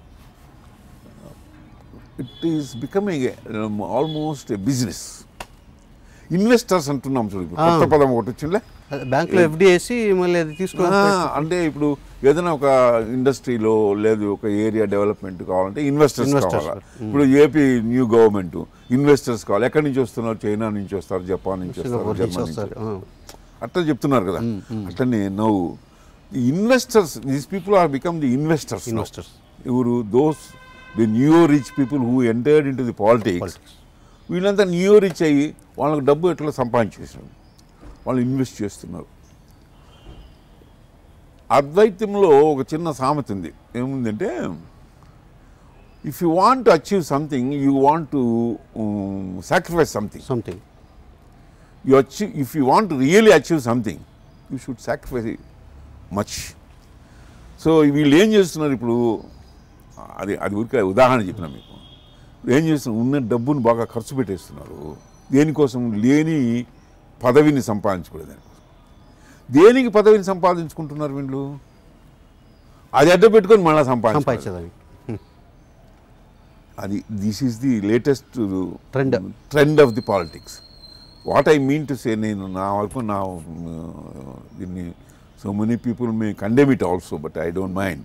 it is becoming almost a business investors అంటున్నాం చూడు ఇప్పుడు కొత్త Ah. పదం ఒకటి వచ్చిందిలే అదే బ్యాంకులో ఎఫ్డి వేసి మళ్ళీ అది తీసుకొని ఆ, అంటే ఇప్పుడు ఏదైనా ఒక ఇండస్ట్రీలో లేదు ఒక ఏరియా డెవలప్మెంట్ కావాలంటే ఇన్వెస్టర్స్ Investors. కావాలి ఇప్పుడు ఏపీ న్యూ గవర్నమెంట్ ఇన్వెస్టర్స్ కావాలి ఎక్కడి నుంచి వస్తున్నారు చైనా నుంచి వస్తారు జపాన్ నుంచి వస్తారు సింగపూర్ నుంచి జర్మనీ నుంచి వస్తారు ఆ. అట్లా చెప్తున్నారు కదా అట్లనే now the investors these people are become the investors Investors. ఎవరు those the new rich people who entered in to the politics Politics. వీళ్ళంతా న్యూ రిచ్ అయ్యి వాళ్ళకి డబ్బు ఎట్లా సంపాదించేసారు వాళ్ళు ఇన్వెస్ట్ చేస్తున్నారు అద్వైతంలో ఒక చిన్న సామెత ఉంది ఏముందంటే if you want to achieve something you want to sacrifice something something you achieve, if you want to really achieve something, you should sacrifice much. So వీళ్ళు ఏం చేస్తున్నారు ఇప్పుడు అది అది ఊరికే ఉదాహరణ చెప్పిన మీకు ఏం చేస్తున్నారు ఉన్న డబ్బును బాగా ఖర్చు పెట్టేస్తున్నారు దేనికోసం లేని పదవిని సంపాదించుకోలేదు దానికోసం దేనికి పదవిని సంపాదించుకుంటున్నారు వీళ్ళు అది అడ్డ పెట్టుకొని మళ్ళీ సంపాదించాలి సంపాదించేదానికి అది this is the latest Trend. Trend of the politics what I mean to say నేను నా వరకు నా uh, దీన్ని so many people may condemn it also but I don't mind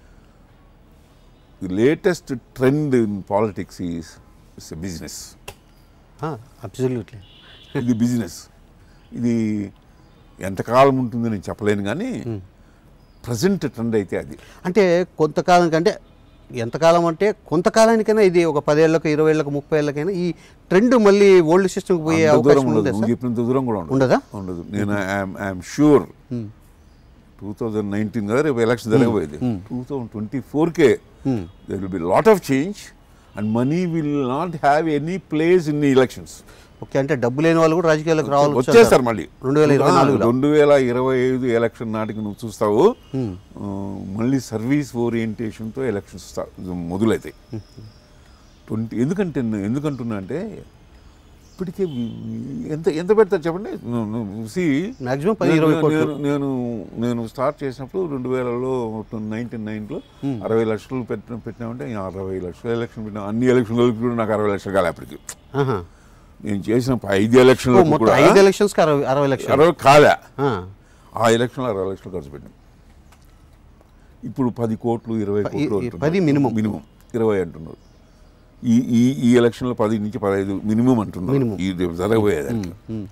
the latest trend in politics is it's a business absolutely ఇది business ఇది ఎంతకాలం ఉంటుందో నేను చెప్పలేను కానీ ప్రజెంట్ ట్రెండ్ అయితే అది అంటే కొంతకాలం కంటే ఎంతకాలం అంటే కొంతకాలానికైనా ఇది ఒక పదేళ్లకు ఇరవై ఏళ్ళకు ముప్పై ఏళ్ళకైనా ఈ ట్రెండ్ మళ్ళీ ఓల్డ్ సిస్టమ్కి పోయే అంత దూరం అవకాశం ఉండదు ఉందా నువ్వు సార్ చెప్పినంత దూరం కూడా ఉండదు ఉండదా ఉండదు నేను I'm sure two thousand nineteen కదా రేపు ఎలక్షన్ జరగబోయేది టూ థౌజండ్ ట్వంటీ ఫోర్కే there will be lot of change and money will not have any place in elections okay అంటే డబ్బు లేని వాళ్ళు కూడా రాజకీయాలకు రావాలి వచ్చేస్తారు మళ్ళీ రెండు వేల ఇరవై నాలుగులో రెండు వేల ఇరవై ఐదు ఎలక్షన్ నాటికి నువ్వు చూస్తావు ఆ, మళ్ళీ సర్వీస్ ఓరియంటేషన్తో ఎలక్షన్స్ స్టా- మొదలవుతాయి ట్వంటీ ఎందుకంటే ఎందుకంటున్నా అంటే ఇప్పటికే వి- ఎంత ఎంత పెడతారు చెప్పండి సి మాక్సిమం పది ఇరవై కోట్లు నేను నేను నేను స్టార్ట్ చేసినప్పుడు రెండు వేలలో నైన్టీన్ నైన్లో అరవై లక్షలు పెట్టిన పెట్టినామంటే ఇంకా అరవై లక్షలు ఎలక్షన్ పెట్టినా అన్ని ఎలక్షన్లకు కూడా నాకు అరవై లక్షలు కాలే అప్పటికి ఆహా. నేను చేసిన ఐదు ఓ, ఎలక్షన్లకు మొత్తం కూడా ఐదు ఎలక్షన్స్కి అరవై అరవై లక్షలు అరవై కాలే ఆ. ఆ ఎలక్షన్లో అరవై లక్షలు ఖర్చు పెట్టాం ఇప్పుడు పది కోట్లు ఇరవై ప- కోట్లు ఈ- అంటున్నారు. పది minimum. మినిమం ఇరవై అంటున్నారు ఈ ఈ ఈ ఎలక్షన్లో పది నుంచి పదహైదు మినిమం అంటున్నారు Minimum. ఈ రేపు జరగబోయేదానికి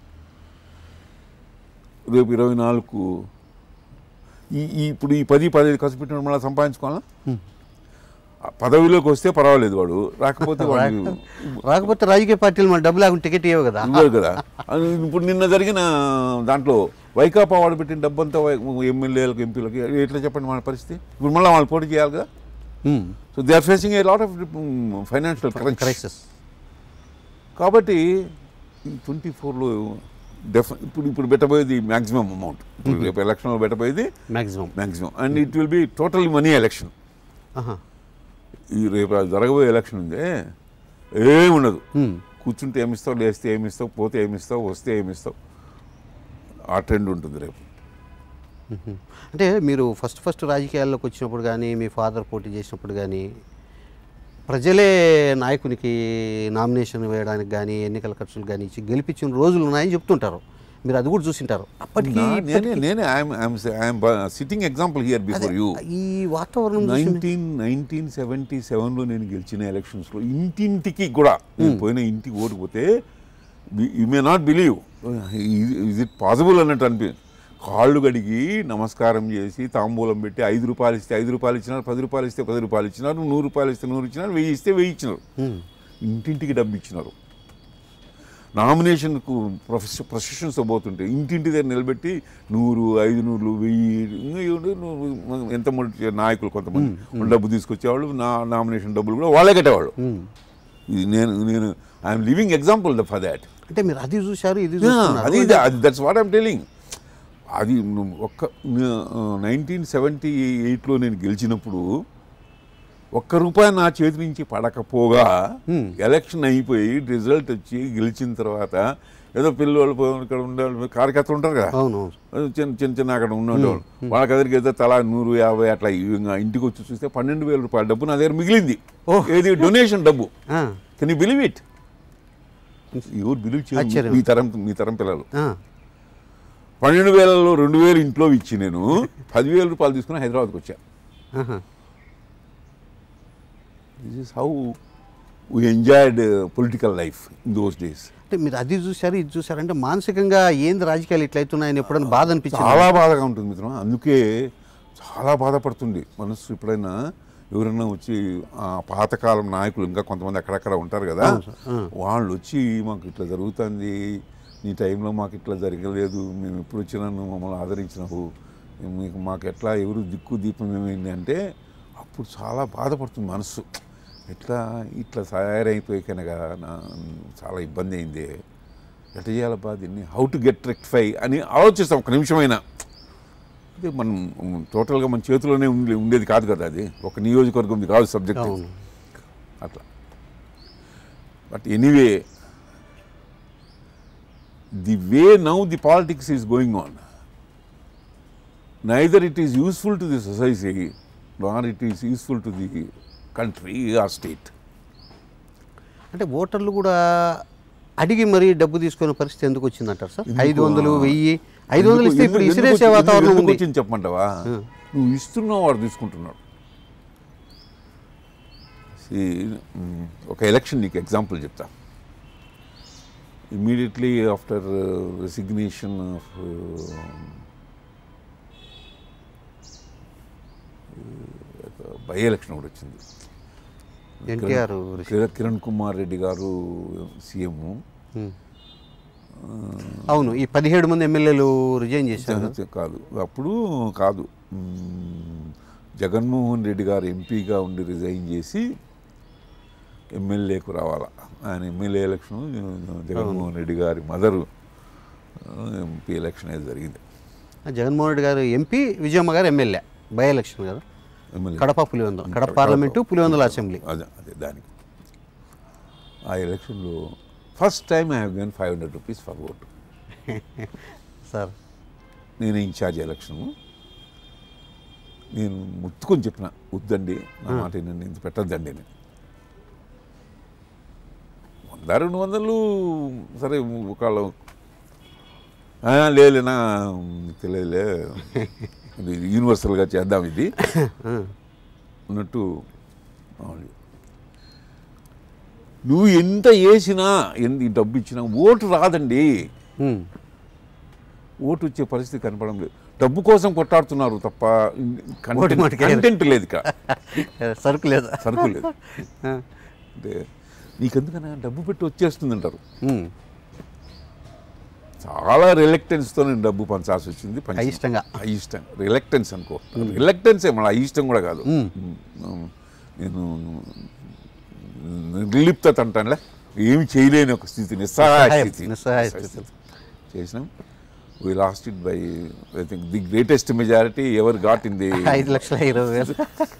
రేపు ఇరవై నాలుగు ఈ ఈ ఇప్పుడు ఈ పది పదహైదు ఖర్చు పెట్టిన మళ్ళీ సంపాదించుకోవాలా ఆ పదవిలోకి వస్తే పర్వాలేదు వాడు రాకపోతే వాడు రాకపోతే రాజకీయ పార్టీలు మన డబ్బు లేకుండా టికెట్ ఇవ్వవు కదా ఇవ్వరు కదా అది ఇప్పుడు నిన్న జరిగిన దాంట్లో వైకాపా వాడు పెట్టిన డబ్బంతా వై- ఎమ్మెల్యేలకు ఎంపీలకు ఎట్లా చెప్పండి మన పరిస్థితి ఇప్పుడు మళ్ళీ వాళ్ళు పోటీ చేయాలి కదా so they are facing a lot of financial crisis crisis కాబట్టి ట్వంటీ ఫోర్లో డెఫ్ ఇప్పుడు ఇప్పుడు పెట్టబోయేది మ్యాక్సిమం అమౌంట్ ఇప్పుడు రేపు ఎలక్షన్లో పెట్టబోయేది maximum maximum and it will be total money election ఈ రేపు జరగబోయే ఎలక్షన్ ఉందే ఏముండదు కూర్చుంటే ఏమిస్తావు లేస్తే ఏమిస్తావు పోతే ఏమిస్తావు వస్తే ఏమిస్తావు ఆ ట్రెండ్ ఉంటుంది రేపు అంటే మీరు ఫస్ట్ ఫస్ట్ రాజకీయాల్లోకి వచ్చినప్పుడు కానీ మీ ఫాదర్ పోటీ చేసినప్పుడు కానీ ప్రజలే నాయకునికి నామినేషన్ వేయడానికి కానీ ఎన్నికల ఖర్చులు కానీ ఇచ్చి గెలిపించిన రోజులు ఉన్నాయని చెప్తుంటారు మీరు అది కూడా చూసింటారు అప్పటికి నా- నేనే నేనే I'm sitting example here before you ఈ వాతావరణం చూసి నైన్టీన్ నైన్టీన్ సెవెంటీ సెవెన్లో నేను గెలిచిన ఎలక్షన్స్లో ఇంటింటికి కూడా నేను పోయిన ఇంటికి ఓడిపోతే you may not believe is it possible అన్నట్టు అనిపి కాళ్ళు కడిగి నమస్కారం చేసి తాంబూలం పెట్టి ఐదు రూపాయలు ఇస్తే ఐదు రూపాయలు ఇచ్చినారు పది రూపాయలు ఇస్తే పది రూపాయలు ఇచ్చినారు నూరు రూపాయలు ఇస్తే నూరు ఇచ్చినారు వెయ్యి ఇస్తే వెయ్యి ఇచ్చినారు ఇంటింటికి డబ్బు ఇచ్చినారు నామినేషన్కు ప్రొఫెస్ ప్రొసెషన్స్ పోతుంటే ఇంటింటి దగ్గర నిలబెట్టి నూరు ఐదు నూరులు వెయ్యి ఇంకా ఏడు నూరు, ఎంతమంది నాయకులు కొంతమంది వాళ్ళు డబ్బు తీసుకొచ్చేవాళ్ళు నా నామినేషన్ డబ్బులు కూడా వాళ్ళే కట్టేవాళ్ళు ఇది నేను నేను I'm living example for that అంటే మీరు అది చూశారు ఇది అది చూస్తున్నారు అది దట్స్ వాట్ ఐమ్ టెలింగ్ అది నువ్వు ఒక్క నైన్టీన్ సెవెంటీ ఎయిట్లో నేను గెలిచినప్పుడు ఒక్క రూపాయి నా చేతి నుంచి పడకపోగా ఎలక్షన్ అయిపోయి రిజల్ట్ వచ్చి గెలిచిన తర్వాత ఏదో పిల్లలు ఇక్కడ ఉండే కార్యకర్తలు ఉంటారు కదా అవును అది చిన్న చిన్న చిన్న అక్కడ ఉండేవాళ్ళు వాళ్ళ దగ్గరికి అయితే తలా నూరు యాభై అట్లా ఇంకా ఇంటికి వచ్చి చూస్తే పన్నెండు వేల రూపాయల డబ్బు నా దగ్గర మిగిలింది ఓహ్. ఏది డొనేషన్ డబ్బు ఆ, కెన్ యూ బిలీవ్ ఇట్ ఎవరు బిలీవ్ చేయరు ఆశ్చర్యం. మీ తరం మీ తరం పిల్లలు ఆ, పన్నెండు వేలలో రెండు వేలు ఇంట్లో ఇచ్చి నేను పదివేల రూపాయలు తీసుకుని హైదరాబాద్కి వచ్చా ఆహా. This is how we enjoyed political life in those days అంటే మీరు అది చూశారు ఇది చూశారు అంటే మానసికంగా ఏంది రాజకీయాలు ఇట్లయితున్నాయని ఎప్పుడైనా బాధ అనిపించింది చాలా బాధగా ఉంటుంది మిత్రం అందుకే చాలా బాధపడుతుంది మనసు ఎప్పుడైనా ఎవరైనా వచ్చి ఆ పాతకాలం నాయకులు ఇంకా కొంతమంది అక్కడక్కడ ఉంటారు కదా వాళ్ళు వచ్చి మాకు ఇట్లా జరుగుతుంది నీ టైంలో మాకు ఇట్లా జరగలేదు మేము ఎప్పుడు వచ్చినా నువ్వు మమ్మల్ని ఆదరించినావు మీకు మాకు ఎట్లా ఎవరు దిక్కు దీపం ఏమైంది అంటే అప్పుడు చాలా బాధపడుతుంది మనసు ఎట్లా ఇట్లా తయారైపోయి కనుక నా చాలా ఇబ్బంది అయింది ఎట్లా చేయాలబ్బా దీన్ని హౌ టు గెట్ రెక్టిఫై అని ఆలోచిస్తాం ఒక నిమిషమైనా అదే మనం టోటల్గా మన చేతిలోనే ఉండే ఉండేది కాదు కదా అది ఒక నియోజకవర్గం ఉంది కాదు సబ్జెక్ట్ అవును అట్లా but anyway the way now the politics is going on neither it is useful to the society nor it is useful to the country or state అంటే ఓటర్లు కూడా అడిగి మరీ డబ్బు తీసుకునే పరిస్థితి ఎందుకు వచ్చిందంటారు సార్ ఎందుకు? ఐదు వందలు వెయ్యి ఐదు వందలు ఇస్తే ఇప్పుడు ఎందుకు- ఇసిరేసే ఎందుకు- వాతావరణం ఎందుకు ఉంది వచ్చింది చెప్పమంటావా నువ్వు ఇస్తున్నావు వాడు తీసుకుంటున్నాడు See, mm, ఒక ఎలక్షన్ నీకు ఎగ్జాంపుల్ చెప్తా immediately after resignation of by election ఒకటి వచ్చింది ఎన్టీఆర్ కిర- కిరణ్ కుమార్ రెడ్డి గారు సీఎం అవును ఈ పదిహేడు మంది ఎమ్మెల్యేలు రిజైన్ చేశారు చ- కాదు అప్పుడు కాదు మ్మ్. జగన్మోహన్ రెడ్డి గారు ఎంపీగా ఉండి రిజైన్ చేసి ఎమ్మెల్యేకు రావాలా ఆయన ఎమ్మెల్యే ఎలక్షన్ జగన్మోహన్ రెడ్డి గారి మదరు ఎంపీ ఎలక్షన్ అనేది జరిగింది జగన్మోహన్ రెడ్డి గారు ఎంపీ విజయమ్మ గారు ఎమ్మెల్యే బై ఎలక్షన్ కదా MLA Kadapa Pulivendula Kadapa parliament Pulivendula assembly అదే అదే దానికి ఆ ఎలక్షన్లో first time I have given five hundred rupees for vote sir నేను ఇన్ఛార్జ్ ఎలక్షను నేను ముత్తుకొని చెప్పిన వద్దండి నా మాట వినండి ఇంత పెట్టద్దండి అని వంద రెండు వందలు సరే ఒకళ్ళు "ఆ, లేలేనా తెలియదులే ఇది యూనివర్సల్గా చేద్దాం ఇది అన్నట్టు మామూలుగా. నువ్వు ఎంత వేసినా ఎన్ని డబ్బు ఇచ్చినా ఓటు రాదండి ఉమ్. ఓటు వచ్చే పరిస్థితి కనపడం లేదు డబ్బు కోసం కొట్టాడుతున్నారు తప్ప ఓటు మటుకే కంటెంట్ లేదు ఇక్కడ సరుకు లేదా సరుకు లేదు అంటే నీకెందుకన్నా డబ్బు పెట్టి వచ్చేస్తుంది అంటారు ఉమ్. చాలా రిలక్టెన్స్తో నేను డబ్బు పంచాల్సి వచ్చింది పంచి- అయిష్టంగా. అయిష్టం రిలక్టెన్స్ అనుకో రిలక్టెన్సే మళ్ళీ అయిష్టం కూడా కాదు మ్మ్. మ్మ్. నేను నిర్లిప్తత అంటానులే ఏమి చేయలేని ఒక స్థితి నిస్సహాయ నిస్సహాయ- స్థితి నిస్సహాయ నిస్సహాయ స్థితి. చేసినాం we lost it by I think the greatest majority ever got in the ఐదు లక్షల ఇరవై వేలు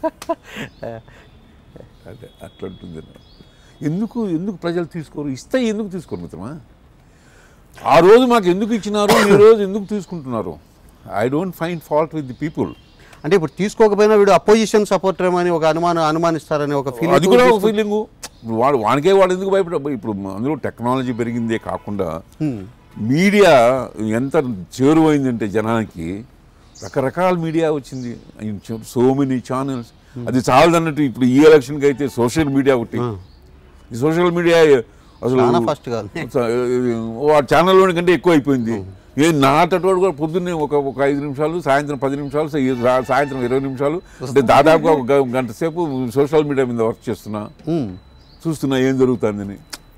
అదే అట్లా ఉంటుంది ఎందుకు ఎందుకు ప్రజలు తీసుకోరు ఇస్తే ఎందుకు తీసుకోరు మిత్రమా ఆ రోజు మాకు ఎందుకు ఇచ్చినారు ఈ రోజు ఎందుకు తీసుకుంటున్నారు I don't find fault with the people అంటే ఇప్పుడు తీసుకోకపోయినా వీడు అపోజిషన్ సపోర్టర్ ఏమని ఒక అనుమానం అనుమానిస్తారని ఒక ఫీలింగ్ అది కూడా ఒక ఫీలింగ్ వాడు వానికే వాడు ఎందుకు భయపడ ఇప్పుడు అందులో టెక్నాలజీ పెరిగిందే కాకుండా మీడియా ఎంత చేరువైందంటే జనానికి రకరకాల మీడియా వచ్చింది సో మెనీ ఛానల్స్ అది చాలదన్నట్టు ఇప్పుడు ఈ ఎలక్షన్కి అయితే సోషల్ మీడియా ఒకటి ఈ సోషల్ మీడియా అసలు చాలా ఫాస్ట్ కాదు వాడు ఛానల్లోని కంటే ఎక్కువ అయిపోయింది ఏ నాటోడు కూడా పొద్దున్నే ఒక ఒక ఐదు నిమిషాలు సాయంత్రం పది నిమిషాలు సా- సా- సాయంత్రం ఇరవై నిమిషాలు అంటే దాదాపుగా ఒక గ- గంట సేపు సోషల్ మీడియా మీద వర్క్ చేస్తున్నా ఉమ్. చూస్తున్నా ఏం జరుగుతుందని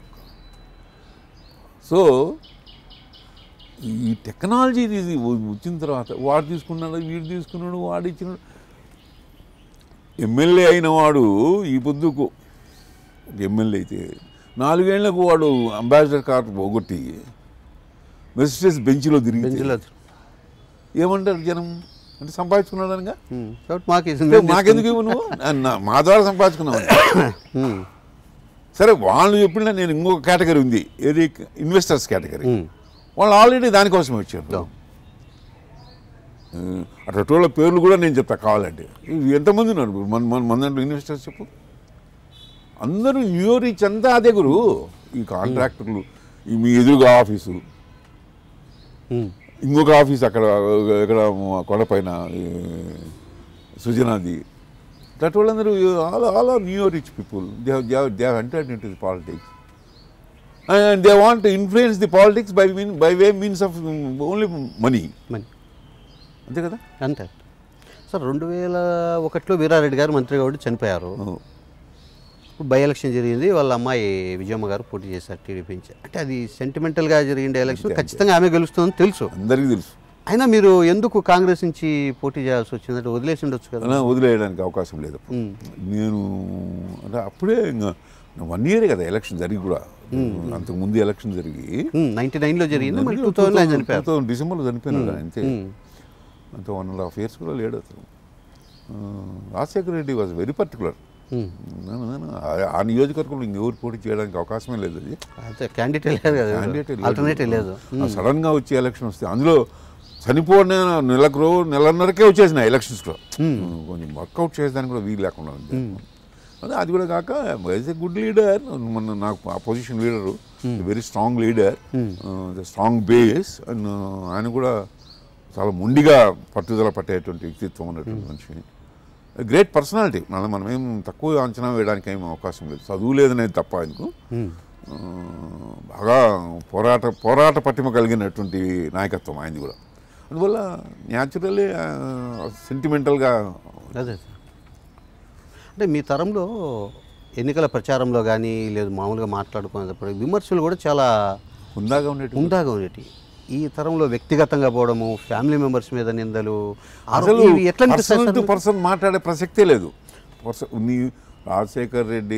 సో ఈ టెక్నాలజీ ఇది వచ్చిన తర్వాత వాడు తీసుకున్నాడు వీడు తీసుకున్నాడు వాడు ఇచ్చినాడు ఎమ్మెల్యే అయిన వాడు ఈ పొద్దుకు ఎమ్మెల్యే అయితే నాలుగేళ్లకు వాడు అంబాసిడర్ కార్ పోగొట్టి మెర్సిడెస్ బెంచ్లో తిరిగి బెంచ్లో ఏమంటారు జనం అంటే సంపాదించుకున్నాడు అనగా ఉమ్. కాబట్టి మాకు ఇది అంటే మాకెందుకు ఇవ్వు నువ్వు అన్న- మా ద్వారా సంపాదించుకున్నావు ఉమ్. సరే వాళ్ళు చెప్పిన నేను ఇంకొక కేటగిరీ ఉంది ఏది ఇన్వెస్టర్స్ కేటగిరీ ఉమ్. వాళ్ళు ఆల్రెడీ దానికోసం వచ్చారు అవును. అట్లా పేర్లు కూడా నేను చెప్తా కావాలంటే ఇవి ఎంతమంది ఉన్నారు ఇప్పుడు మన మన మన దాంట్లో ఇన్వెస్టర్స్ చెప్పు అందరూ న్యూ రీచ్ అంతా అదే గురు ఈ కాంట్రాక్టర్లు ఈ మీ ఎదురుగా ఆఫీసు ఉమ్. ఇంకొక ఆఫీస్ అక్కడ ఎక్కడ కొండపైన ఈ సుజనాది దట్ వాళ్ళందరూ all all are new rich people they they have entered in to the politics and they want to influence the politics by mean by way means of only money money అంతే కదా అంతే sir రెండు వేల ఒకటిలో వీరారెడ్డి గారు మంత్రిగా ఉండి చనిపోయారు ఇప్పుడు బై ఎలక్షన్ జరిగింది వాళ్ళ అమ్మాయి విజయమ్మ గారు పోటీ చేశారు టీడీపీ నుంచి అంటే అది సెంటిమెంటల్గా జరిగిన ఎలక్షన్ ఖచ్చితంగా ఆమె గెలుస్తుందని తెలుసు అందరికీ తెలుసు అయినా మీరు ఎందుకు కాంగ్రెస్ నుంచి పోటీ చేయాల్సి వచ్చిందంటే వదిలేసి ఉండొచ్చు కదా అలా వదిలేయడానికి అవకాశం లేదు ఉమ్. నేను అంటే అప్పుడే ఇంకా వన్ ఇయరే కదా ఎలక్షన్ జరిగి కూడా అంతకు ముందు ఎలక్షన్ జరిగి నైన్టీ నైన్లో జరిగింది మళ్ళీ టూ థౌజండ్ నైన్ చనిపోయారు 2000 డిసెంబర్లో చనిపోయినాడు ఆయన అంతే ఉమ్. అంత వన్ అండ్ హాఫ్ ఇయర్స్ కూడా లేడు అతను ఆ, Rajasekhara Reddy was very particular um. ఆ నియోజకవర్గంలో ఇంకెవరు పోటీ చేయడానికి అవకాశమే లేదు అది అంతే క్యాండిడేట్ లేదు కదా ఆల్టర్నేటివ్ లేదు సడన్ గా వచ్చే ఎలక్షన్ వస్తే అందులో చనిపోయిన నెలకు రో నెలన్నరకే వచ్చేసిన ఎలక్షన్స్ కూడా కొంచెం వర్కౌట్ చేసేదానికి కూడా వీలు లేకుండా ఉంది అదే అది కూడా కాక యాజ్ ఎ గుడ్ లీడర్ మన నాకు opposition leader very strong leader strong base and ఆయన కూడా చాలా మొండిగా పట్టుదల పట్టేటువంటి వ్యక్తిత్వం ఉన్నటువంటి మనిషి గ్రేట్ పర్సనాలిటీ మళ్ళీ మనం ఏం తక్కువ అంచనా వేయడానికి ఏం అవకాశం లేదు చదువు లేదనేది తప్ప ఆయనకు ఉమ్. ఆ, బాగా పోరాట పోరాట పట్టిమ కలిగినటువంటి నాయకత్వం ఆయనది కూడా అందువల్ల న్యాచురల్లీ సెంటిమెంటల్గా అదే సార్ అంటే మీ తరంలో ఎన్నికల ప్రచారంలో కానీ లేదు మామూలుగా మాట్లాడుకునేటప్పుడు విమర్శలు కూడా చాలా హుందాగా ఉండేటి ఉందాగా ఉండేటి ఈ తరంలో వ్యక్తిగతంగా పోవడము ఫ్యామిలీ మెంబర్స్ మీద నిందలు అసలు ఇవి ఎట్లా అనిపిస్తాయి పర్సన్ సార్ టు మీకు? పర్సన్ మాట్లాడే ప్రసక్తే లేదు పర్సన్ నీ రాజశేఖర్ రెడ్డి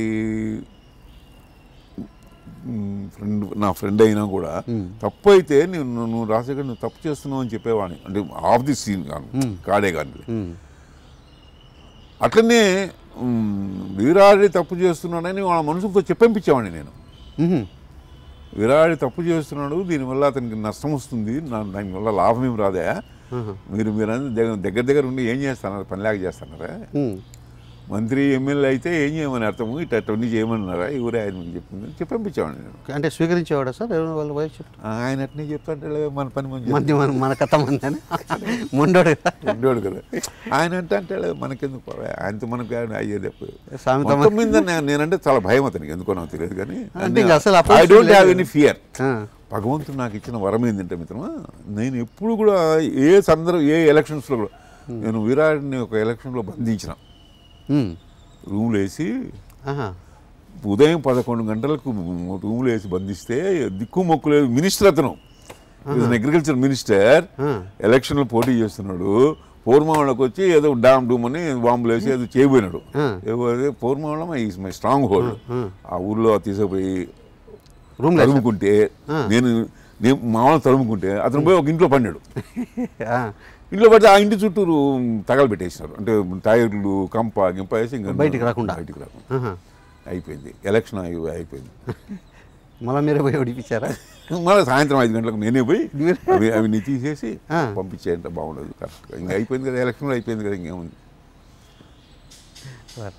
ఫ్రెండ్ నా ఫ్రెండ్ అయినా కూడా తప్పు అయితే నువ్వు నువ్వు రాజశేఖర్ నువ్వు తప్పు చేస్తున్నావు అని చెప్పేవాడిని అంటే ఆఫ్ ది సీన్ కాను కాడే కానీ ఉమ్, అట్లనే మ్, వీరాడి తప్పు చేస్తున్నాడని వాళ్ళ మనసుతో చెప్పంపించేవాడిని నేను ఉహు, విరాడి తప్పు చేస్తున్నాడు దీనివల్ల అతనికి నష్టం వస్తుంది నా- దానివల్ల లాభం ఏం రాదా ఆహా. మీరు మీరు దగ్గర దగ్గర దగ్గర ఉండి ఏం చేస్తున్నారు పనిలాగా చేస్తున్నారా ఉమ్, మంత్రి ఎమ్మెల్యే అయితే ఏం చేయమని అర్థము ఇటు అటువంటి చేయమన్నారా ఎవరే ఆయన మీకు చెప్పింది చెప్పంపించేవాడిని నేను అంటే స్వీకరించేవాడా సార్ ఎవరు వాళ్ళ వైఫ్ చెప్తే ఆయన అట్నే చెప్తాంటే మన పని మంచి మంది మన మన కథ మంది అని మొండోడు కదా. ఉండేవాడు కదా ఆయన అంటే అంటే మనకెందుకు పర్వాలేదు. ఆయనతో మనకు అయ్యేది సామెత మొత్తం మీద నే- నేనంటే చాలా భయం అతనికి ఎందుకో నాకు తెలియదు కానీ అంటే ఇంకా అసలు ఐ అపోజిషన్ డోంట్ హ్యావ్ లేదు. ఎనీ ఫియర్ ఆ, భగవంతుడు నాకు ఇచ్చిన వరం ఏంటంటే మిత్రమా నేను ఎప్పుడు కూడా ఏ సందర్భం ఏ ఎలక్షన్స్లో కూడా నేను విరాట్ని ఒక ఎలక్షన్లో బంధించిన ఉమ్, రూమ్లో వేసి ఆహా, ఉదయం పదకొండు గంటలకు రూమ్లో వేసి బంధిస్తే దిక్కు మొక్కు లేదు మినిస్టర్ అతను అగ్రికల్చర్ మినిస్టర్ ఆ, ఎలక్షన్లో పోటీ చేస్తున్నాడు పూర్మావళకు వచ్చి ఏదో డామ్ డూమ్ అని బాంబులు వేసి ఏదో చేయబోయినాడు ఆ. పూర్మావళం ఈజ్ మై స్ట్రాంగ్ హోల్డ్ ఆ. ఆ ఊర్లో తీసుకుపోయి రూమ్ లేదు తరుముకుంటే ఆ. నేను నేను మామూలు తరుముకుంటే అతను పోయి ఒక ఇంట్లో పడినాడు ఆ, ఇంట్లో పడితే ఆ ఇంటి చుట్టూరు తగలబెట్టేసినారు అంటే టైర్లు కంప గింప వేసి ఇంకా బయటికి రాకుండా. బయటికి రాకుండా ఆహా. అయిపోయింది ఎలక్షన్ అయి- అయిపోయింది మళ్ళా మీరే పోయి ఓడిపించారా మళ్ళీ సాయంత్రం ఐదు గంటలకు నేనే పోయి మీరు- అవి అవి నీ తీసేసి ఆ. పంపించేయంటే బాగుండదు కరెక్ట్ ఇంకా అయిపోయింది కదా ఎలక్షన్ అయిపోయింది కదా ఇంకేముంది సార్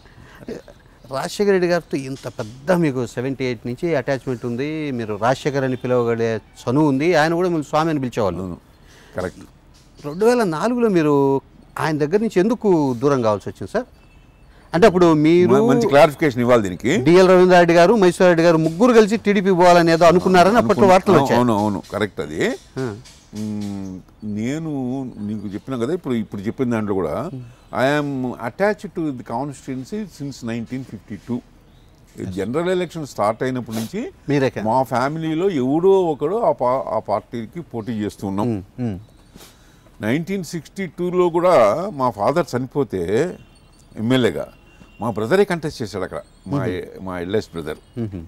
రాజశేఖర రెడ్డి గారితో ఇంత పెద్ద మీకు సెవెంటీ ఎయిట్ నుంచి అటాచ్మెంట్ ఉంది మీరు రాజశేఖర్ అని పిలవగలే చనువు ఉంది ఆయన కూడా మీరు స్వామి అని పిలిచేవాళ్ళు అవును కరెక్ట్ రెండు వేల నాలుగులో మీరు ఆయన దగ్గర నుంచి ఎందుకు దూరం కావాల్సి వచ్చింది సార్ అంటే అప్పుడు మీరు మ- మంచి క్లారిఫికేషన్ ఇవ్వాలి దీనికి డిఎల్ రవీంద్రారెడ్డి గారు మైసూర్ రెడ్డి గారు ముగ్గురు కలిసి టీడీపీ పోవాలని ఏదో అనుకున్నారని అప్పట్లో వార్తలు అవును వచ్చాయి అవును, అవును కరెక్ట్ అది ఆ, మ్మ్, నేను నీకు చెప్పినా కదా ఇప్పుడు ఇప్పుడు చెప్పిన దాంట్లో కూడా I'm attach to the constituency since nineteen fifty two general election start అయినప్పటి నుంచి మీరే కా- మా ఫ్యామిలీలో ఎవడో ఒకడు ఆ పా ఆ పార్టీకి పోటీ చేస్తున్నాం ఉమ్, ఉమ్, నైన్టీన్ సిక్స్టీ టూలో కూడా మా ఫాదర్ చనిపోతే ఎమ్మెల్యేగా మా బ్రదరే కంటెస్ట్ చేశాడు అక్కడ మా మా L S brother um,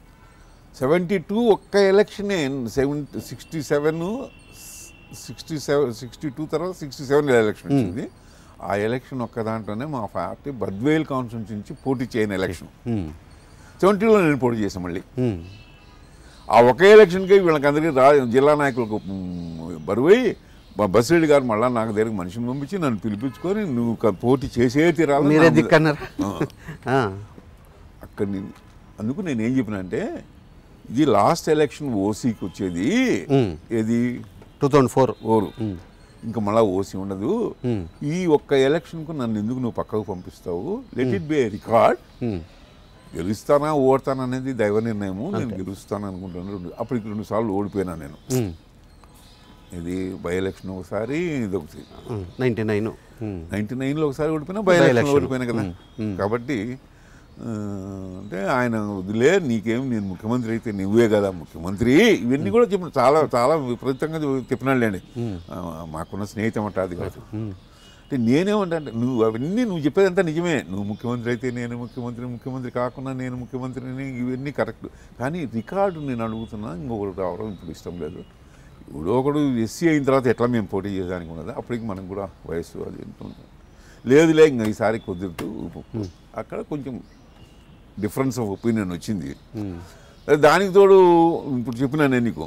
seventy two ఒక్క ఎలక్షనే seven sixty seven sixty seven sixty two తర్వాత సిక్స్టీ సెవెన్ ఎలక్షన్ వచ్చింది ఆ ఎలక్షన్ ఒక్క దాంట్లోనే మా పార్టీ బద్వేల్ కాన్స్టిట్యూన్సీ నుంచి పోటీ చేయని ఎలక్షన్ ఉమ్, సెవెంటీలో నేను పోటీ చేశాను మళ్ళీ ఉమ్, ఆ ఒకే ఎలక్షన్కి వీళ్ళకందరికీ రా జిల్లా నాయకులకు మ్, బరువై మా బసిరెడ్డి గారు మళ్ళీ నాకు దగ్గరికి మనిషిని పంపించి నన్ను పిలిపించుకొని నువ్వు క- పోటీ చేసే తీరాలి మీరే దిక్కన్నారు ఆ, అక్కడ నేను అందుకు నేను ఏం చెప్పిన అంటే ఇది లాస్ట్ ఎలక్షన్ ఓసీకి వచ్చేది ఉమ్, ఏది టూ థౌజండ్ ఫోర్ ఓరు ఇంకా మళ్ళా ఓసీ ఉండదు ఉమ్, ఈ ఒక్క ఎలక్షన్కు నన్ను ఎందుకు నువ్వు పక్కకు పంపిస్తావు let it be a record um, గెలుస్తానా ఓడతానా అనేది దైవ నిర్ణయము నేను గెలుస్తాను అనుకుంటున్నాను రెండు అప్పటికి రెండు సార్లు ఓడిపోయినా నేను ఉమ్, ఇది బై ఎలక్షన్ ఒకసారి ఇది ఒకటి um, ninety nine um, ninety నైన్లో ఒకసారి ఓడిపోయినా బై By ఎలక్షన్ election. ఓడిపోయినా కదా కాబట్టి ఆ, అంటే ఆయన వదిలే నీకేం నేను ముఖ్యమంత్రి అయితే నువ్వే కదా ముఖ్యమంత్రి ఇవన్నీ కూడా చెప్పిన చాలా చాలా విపరీతంగా చెప్పినాళ్ళండి మాకున్న స్నేహితం అంట అది కాదు అంటే నేనేమంటా అంటే నువ్వు అవన్నీ నువ్వు చెప్పేదంతా నిజమే నువ్వు ముఖ్యమంత్రి అయితే నేను ముఖ్యమంత్రి ముఖ్యమంత్రి కాకుండా నేను ముఖ్యమంత్రిని ఇవన్నీ కరెక్ట్ కానీ రికార్డు నేను అడుగుతున్నా ఇంకొకటి రావడం ఇప్పుడు ఇష్టం లేదు ఇప్పుడు ఒకడు ఎస్సీ అయిన తర్వాత ఎట్లా మేము పోటీ చేయడానికి ఉన్నది అప్పటికి మనం కూడా వయస్సు అది ఎంత ఉంటుంది లేదులే ఇంకా ఈసారి కుదురుతూ అక్కడ కొంచెం డిఫరెన్స్ ఆఫ్ ఒపీనియన్ వచ్చింది దానికి తోడు ఇప్పుడు చెప్పినా నేను నీకు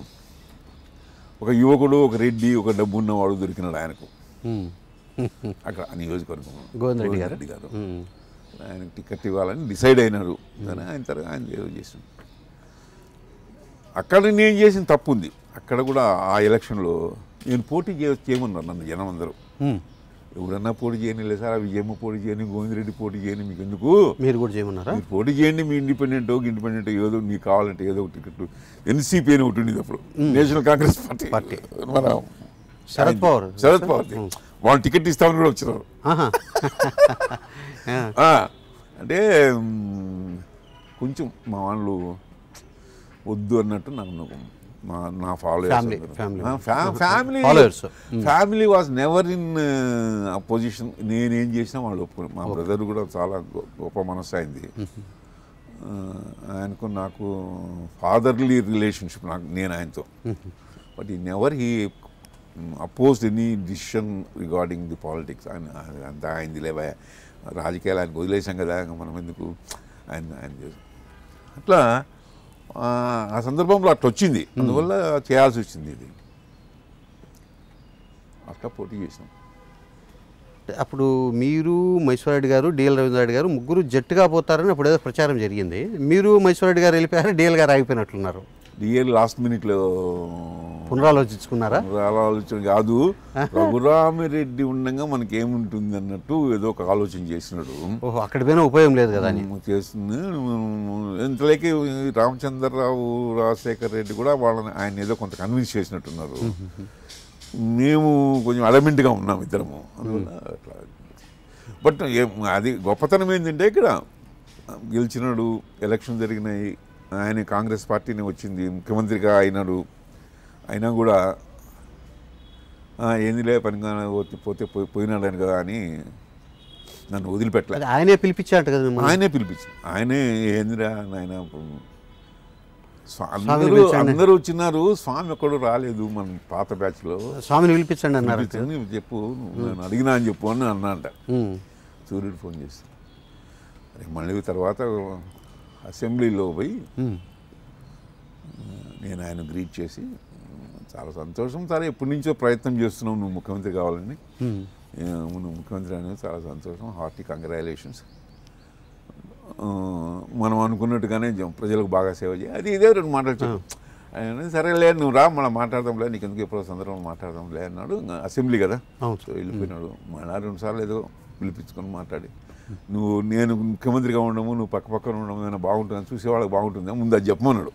ఒక యువకుడు ఒక రెడ్డి ఒక డబ్బు ఉన్నవాడు దొరికినాడు ఆయనకు ఉమ్, అక్కడ ఆ నియోజకవర్గం గోవింద్ రెడ్డి గారు రెడ్డి గారు ఉమ్, ఆయనకు టికెట్ ఇవ్వాలని డిసైడ్ అయినారు కానీ ఆయన తర్వాత ఆయన ఏదో చేసిండు అక్కడ నేను చేసిన తప్పు ఉంది అక్కడ కూడా ఆ ఎలక్షన్లో నేను పోటీ చేయ చేయమన్నారు నన్ను జనం అందరూ ఉమ్, ఎవరన్నా పోటీ చేయని లేదు సార్ విజయమ్మ పోటీ చేయని గోవిందరెడ్డి పోటీ చేయని మీకు ఎందుకు మీరు కూడా చేయమన్నారా మీరు పోటీ చేయండి మీ ఇండిపెండెంట్ ఇండిపెండెంట్ ఏదో మీకు కావాలంటే ఏదో ఒక టికెట్ ఎన్సీపీ అని ఒకటి ఉండేది అప్పుడు నేషనల్ కాంగ్రెస్ పార్టీ పార్టీ. మన శరద్ పవార్ శరద్ పవార్ వాళ్ళు టికెట్ ఇస్తామని కూడా వచ్చినారు ఆహా. ఆ, ఆ, అంటే మ్, కొంచెం మా వాళ్ళు వద్దు అన్నట్టు నాకు నమ్మకం. మా నా follow Family, family. Family Followers. Family was never in position నేనేం చేసినా వాళ్ళు ఒప్పుకుని మా బ్రదర్ కూడా చాలా గొ- గొప్ప మనసు అయింది ఆయనకు నాకు ఫాదర్లీ రిలేషన్షిప్ నాకు నేను ఆయనతో బట్ ఈ never he opposed any decision regarding the politics ఆయన ఆయన- అంతా ఆయనది లేవా రాజకీయాలు ఆయనకు వదిలేసాం కదా ఇంకా మనం ఎందుకు ఆయన ఆయన చేసాం అట్లా ఆ, ఆ సందర్భంలో అట్లా వచ్చింది అందువల్ల చేయాల్సి వచ్చింది ఇది అట్లా పోటీ చేసినాం అప్పుడు మీరు మైశ్వరరెడ్డి గారు డిఎల్ రవీంద్రరెడ్డి గారు ముగ్గురు జట్టుగా పోతారని అప్పుడు ఏదో ప్రచారం జరిగింది మీరు మైశ్వరరెడ్డి గారు వెళ్ళిపోయారు డిఎల్ గారు ఆగిపోయినట్లున్నారు డిఎల్ లాస్ట్ మినిట్లో పునరాలోచించుకున్నారా ఆలోచన కాదు రఘురామిరెడ్డి ఉండగా మనకి ఏముంటుంది అన్నట్టు ఏదో ఒక ఆలోచన చేసినాడు ఓహో అక్కడ పోయినా ఉపయోగం లేదు కదా అని చేస్తుంది ఇంతలోకి రామచంద్రరావు రాజశేఖర్ రెడ్డి కూడా వాళ్ళని ఆయన ఏదో కొంత కన్విన్స్ చేసినట్టున్నారు మేము కొంచెం అడమెంట్గా ఉన్నాం ఇద్దరము అందువల్ల అట్లా బట్ ఏం- అది గొప్పతనం ఏంటంటే ఇక్కడ గెలిచినాడు ఎలక్షన్ జరిగినాయి ఆయన కాంగ్రెస్ పార్టీని వచ్చింది ముఖ్యమంత్రిగా అయినాడు అయినా కూడా "ఆ, ఏందిలే పనిగా పోతే పోయి- పోయినాడు అని కదా అని నన్ను వదిలిపెట్టలే అది ఆయనే పిలిపించాట కదా మిమ్మల్ని ఆయనే పిలిపించి ఆయనే ఏందిరా నాయన స్వా- స్వామిని అందరూ పిలిచండి. అందరూ వచ్చినారు స్వామి ఎక్కడో రాలేదు మన పాత బ్యాచ్ లో స్వామిని పిలిపించండి అన్నారు పిలిపించని చెప్పు నేను అడిగినా అని చెప్పు అని అన్నా అంట ఉమ్. సూర్యుడు ఫోన్ చేసి అరే మళ్ళీ తర్వాత అసెంబ్లీలో పోయి ఉమ్. నేను ఆయన గ్రీట్ చేసి చాలా సంతోషం సరే ఎప్పటి నుంచో ప్రయత్నం చేస్తున్నావు నువ్వు ముఖ్యమంత్రి కావాలని ఉమ్. ఏ, నువ్వు ముఖ్యమంత్రి అనేది చాలా సంతోషం హార్టీ కంగ్రాచులేషన్స్ మనం అనుకున్నట్టుగానే జం- ప్రజలకు బాగా సేవ చేయి అది ఇదే రెండు మాటలు చెప్పు ఆయన సరేలే నువ్వు రా మనం మాట్లాడదాంలే నీకు ఎందుకు ఎప్పుడో సందర్భం మాట్లాడదాంలే అన్నాడు ఇంకా అసెంబ్లీ కదా అవును. సో వెళ్ళిపోయినాడు మళ్ళా రెండు సార్లు ఏదో పిలిపించుకొని మాట్లాడి నువ్వు నేను ముఖ్యమంత్రిగా ఉండము నువ్వు పక్క పక్కన ఉండము ఏమైనా బాగుంటుందని చూసేవాళ్ళకి బాగుంటుందా ముందు అది చెప్పమన్నాడు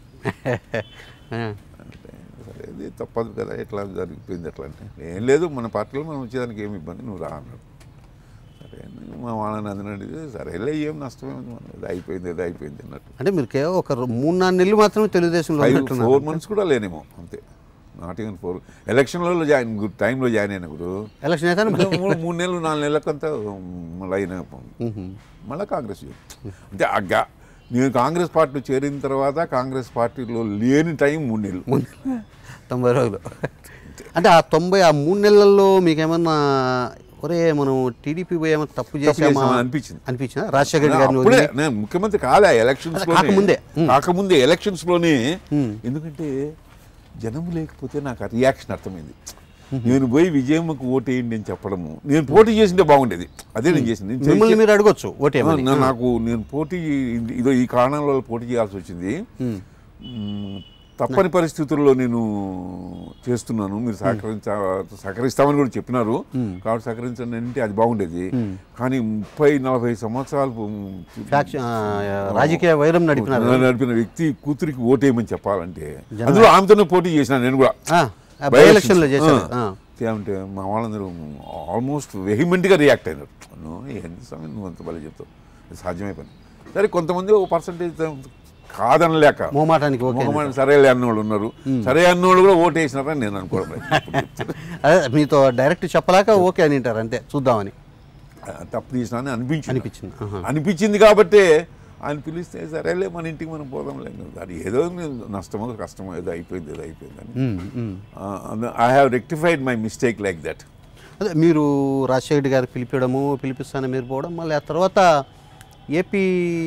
ఆ. అంటే సరే ఇది తప్పదు కదా ఎట్లా జరిగిపోయింది ఎట్లా అంటే ఏం లేదు మన పార్టీలో మనం వచ్చేదానికి ఏమి ఇబ్బంది నువ్వు రా అన్నాడు సరే అని మా వాళ్ళని అందరినీ సరేలే ఏం నష్టమే ఉంది మనం ఇది అయిపోయింది ఇది అయిపోయింది అన్నట్టు అంటే మీరు కేవలం ఒక రో- మూడు నాలుగు నెలలు మాత్రమే తెలుగుదేశంలో ఫైవ్ ఉన్నట్లున్నారు ఫోర్ మంత్స్ కూడా లేనేమో అంతే నాట్ ఈవెన్ ఫోర్ ఎలక్షన్లలో జాయిన్ టైంలో జాయిన్ అయిన ఇప్పుడు ఎలక్షన్ అయితే మూడు మూడు నెలలు నాలుగు నెలలకంతా మళ్ళీ అయిన మళ్ళీ కాంగ్రెస్ చేరు. అంటే ఆ గా నేను కాంగ్రెస్ పార్టీ చేరిన తర్వాత కాంగ్రెస్ పార్టీలో లేని టైం మూడు నెలలు తొంభై రోజులు అంటే ఆ తొంభై ఆ మూడు నెలల్లో మీకేమన్నా ఒరే మనం టీడీపీ ఏమన్నా తప్పు చేసామా చేసామని అనిపించింది. అనిపించిందా రాజశేఖర రెడ్డి గారిని అప్పుడే వదిలి నేను ముఖ్యమంత్రి కాలే ఎలక్షన్స్ అదే కాకముందే. కాకముందే ఎలక్షన్స్ లోనే ఎందుకంటే జనము లేకపోతే నాకు ఆ రియాక్షన్ అర్థమైంది నేను పోయి విజయమ్మకు ఓటేయండి అని చెప్పడము నేను పోటీ చేసింటే బాగుండేది అదే నేను చేసింది నేను మిమ్మల్ని చేసి- మీరు అడగొచ్చు ఓటేమని నా- నాకు నేను పోటీ ఇదో ఈ కారణాల వల్ల పోటీ చేయాల్సి వచ్చింది మ్మ్, తప్పని పరిస్థితుల్లో నేను చేస్తున్నాను మీరు సహకరించ సహకరిస్తామని కూడా చెప్పినారు కాబట్టి సహకరించండి అంటే అది బాగుండేది కానీ ముప్పై నలభై సంవత్సరాలు ఫ్యాక్షన్ ఆ, రాజకీయ వైరం నడిపినారు నడిపిన వ్యక్తి కూతురికి ఓటేయమని చెప్పాలంటే అందులో ఆమెతోనే పోటీ చేసిన నేను కూడా ఆ, ఆ బై ఎలక్షన్లో చేశారు ఆ. ఏమంటే మా వాళ్ళందరూ ఆల్మోస్ట్ వెహిమెంట్గా రియాక్ట్ అయినారు నువ్వు ఏంటి సమయం నువ్వు అంత బలి చెప్తావు ఇది సాధ్యమే పని సరే కొంతమంది ఒక పర్సంటేజ్ కాదనలేక మోమాటానికి ఓకే మొహమాట సరేలే అన్నోళ్ళు ఉన్నారు సరే అన్నోళ్ళు కూడా ఓటు వేసినారని నేను అనుకోవడం లేదు. అదే మీతో డైరెక్ట్ చెప్పలేక ఓకే అని అంటారు అంతే చూద్దామని ఆ, తప్పు తీసినా అని అనిపించింది అనిపించింది ఆహా. అనిపించింది కాబట్టి ఆయన పిలిస్తే సరేలే మన ఇంటికి మనం పోదాంలే అది ఏదో నష్టమో కష్టమో ఏదో అయిపోయింది ఏదో అయిపోయింది అని um, um. I have rectified my mistake like that అదే మీరు రాజశేఖర రెడ్డి గారు పిలిపించడము పిలిపిస్తాను మీరు పోవడం మళ్ళీ ఆ తర్వాత ఏపీ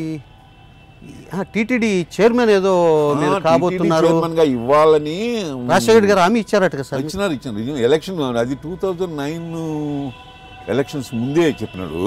టీటీడీ చైర్మన్ ఏదో మీరు కాబోతున్నారు గా ఇవ్వాలని రాజశేఖర రెడ్డి గారు హామీ ఇచ్చారట కదా సార్ ఇచ్చినారు ఇచ్చినారు ఎలక్షన్ అది టూ థౌజండ్ నైన్ ఎలక్షన్స్ ముందే చెప్పినాడు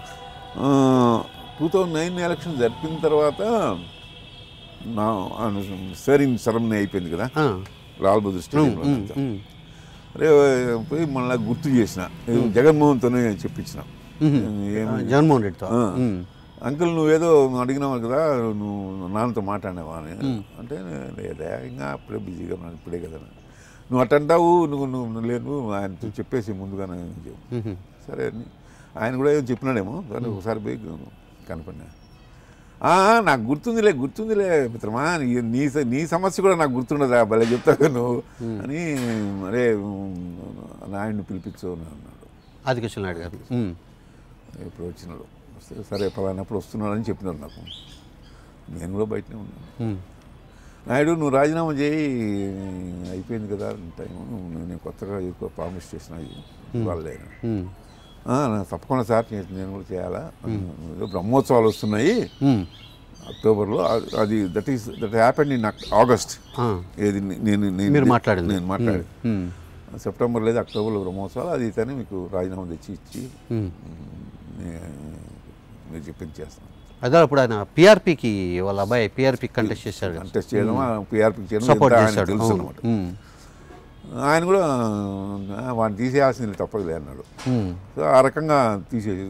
టూ థౌజండ్ నైన్ ఎలక్షన్ జరిపిన తర్వాత నా సరింగ్ సెరమనీ అయిపోయింది కదా ఆ, లాల్ బహదూర్ స్టేడియంలో ఉమ్, అంతా. ఉమ్, అరే పోయి మళ్ళీ గుర్తు చేసిన జగన్మోహన్తోనే చెప్పించిన ఏం ఆ, జగన్మోహన్ రెడ్డితో ఆ. ఉమ్, అంకుల్ నువ్వేదో అడిగినావు కదా నువ్వు నాన్నతో మాట్లాడినావా అని అంటే లేదా ఇంకా అప్పుడే బిజీగా ఉన్నాను ఇప్పుడే కదా నువ్వు అట్టంటావు నువ్వు నువ్వు లేదు ఆయనతో చెప్పేసి ముందుగానే చెప్పు. ఉహు. సరే అని ఆయన కూడా ఏదో చెప్పినాడేమో సరే ఒకసారి పోయి కనపడినా "ఆ, నాకు గుర్తుందిలే గుర్తుందిలే మిత్రమా నీ నీ స- నీ సమస్య కూడా నాకు గుర్తుండదా భలే చెప్తావు నువ్వు అని మరే నాయుడిని పిలిపించు అని అన్నాడు ఆదికేశ్వర నాయుడు గారు ఉమ్. ఎప్పుడు వచ్చినాడు వస్తే సరే పలానప్పుడు వస్తున్నాడు అని చెప్పినారు నాకు నేను కూడా బయటనే ఉన్నాను ఉమ్. నాయుడు నువ్వు రాజీనామా చేయి అయిపోయింది కదా టైం నేను కొత్తగా ఎక్కువ ప్రామిస్ చేసిన వాళ్ళే ఉమ్. "ఆ, నా- తప్పకుండా సార్ నేను నేను కూడా చేయాలా ఏదో బ్రహ్మోత్సవాలు వస్తున్నాయి ఉమ్. అక్టోబర్లో అ- అది that is that happened in August ఆ. ఏది నే- నేను నేను మీరు మాట్లాడింది. నేను మాట్లాడి ఉమ్. సెప్టెంబర్ లేదా అక్టోబర్లో బ్రహ్మోత్సవాలు అది అయితేనే మీకు రాజీనామా తెచ్చి ఇచ్చి ఉమ్. నే- మీరు చెప్పింది చేస్తాను అదే అప్పుడు ఆయన పిఆర్పికి వాళ్ళ అబ్బాయి పిఆర్పి కంటెస్ట్ చేశాడు కదా. కంటెస్ట్ చేయడం పిఆర్పి చేయడం సపోర్ట్ ఎంత ఆయనకు చేశాడు తెలుసు అవును. అనమాట ఉమ్. ఆయన కూడా "ఆ, వాడిని తీసేయాల్సింది తప్పదులే అన్నాడు ఉమ్. సో ఆ రకంగా తీసేసి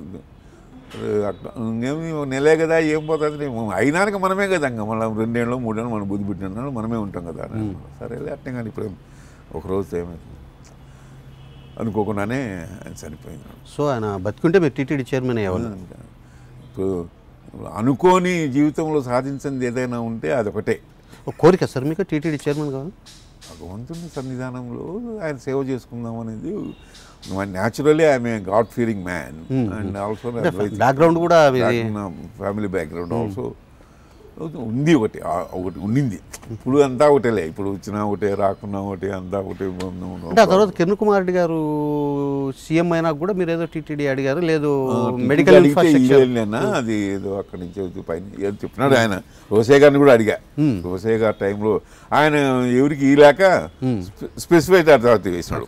ఇంకేమి నెలే కదా ఏం పోతుంది అయినాక మనమే కదా ఇంకా మళ్ళీ రెండేళ్ళు మూడేళ్ళు మనం బుద్ధి పెట్టినాడు మనమే ఉంటాం కదా అని అన్నాడు. సరేలే అట్టే కానీ ఇప్పుడు ఏం- ఒక రోజు ఏమైంది అనుకోకుండానే ఆయన చనిపోయినాడు సో ఆయన బతికుంటే మీరు టీటీడీ చైర్మన్ అయ్యేవాళ్ళు ఇప్పుడు అనుకోని జీవితంలో సాధించింది ఏదైనా ఉంటే అదొకటే ఒక కోరిక సార్ మీకు టీటీడీ చైర్మన్ కావాలి భగవంతుని సన్నిధానంలో ఆయన సేవ చేసుకుందాం అనేది naturally I'm a God fearing man and also background కూడా మీది ఫ్యామిలీ బ్యాక్గ్రౌండ్ ఆల్సో ఉంది ఒకటి ఆ ఒకటి ఉండింది ఇప్పుడు అంతా ఒకటేలే ఇప్పుడు వచ్చినా ఒకటే రాకున్నా ఒకటే అంతా ఒకటే అంటే ఆ తర్వాత కిరణ్ కుమార్ రెడ్డి గారు సీఎం అయినా కూడా మీరు ఏదో టీటీడీ అడిగారు లేదు మెడికల్ ఇన్ఫ్రాస్ట్రక్చర్ అన్నా అది ఏదో అక్కడి నుంచి వచ్చి పైన ఏదో చెప్పినాడు ఆయన రోసే గారిని కూడా అడిగా రోసే గారి టైంలో ఆయన ఎవరికి ఇలాక స్పెసిఫై తర్వాత వేసినాడు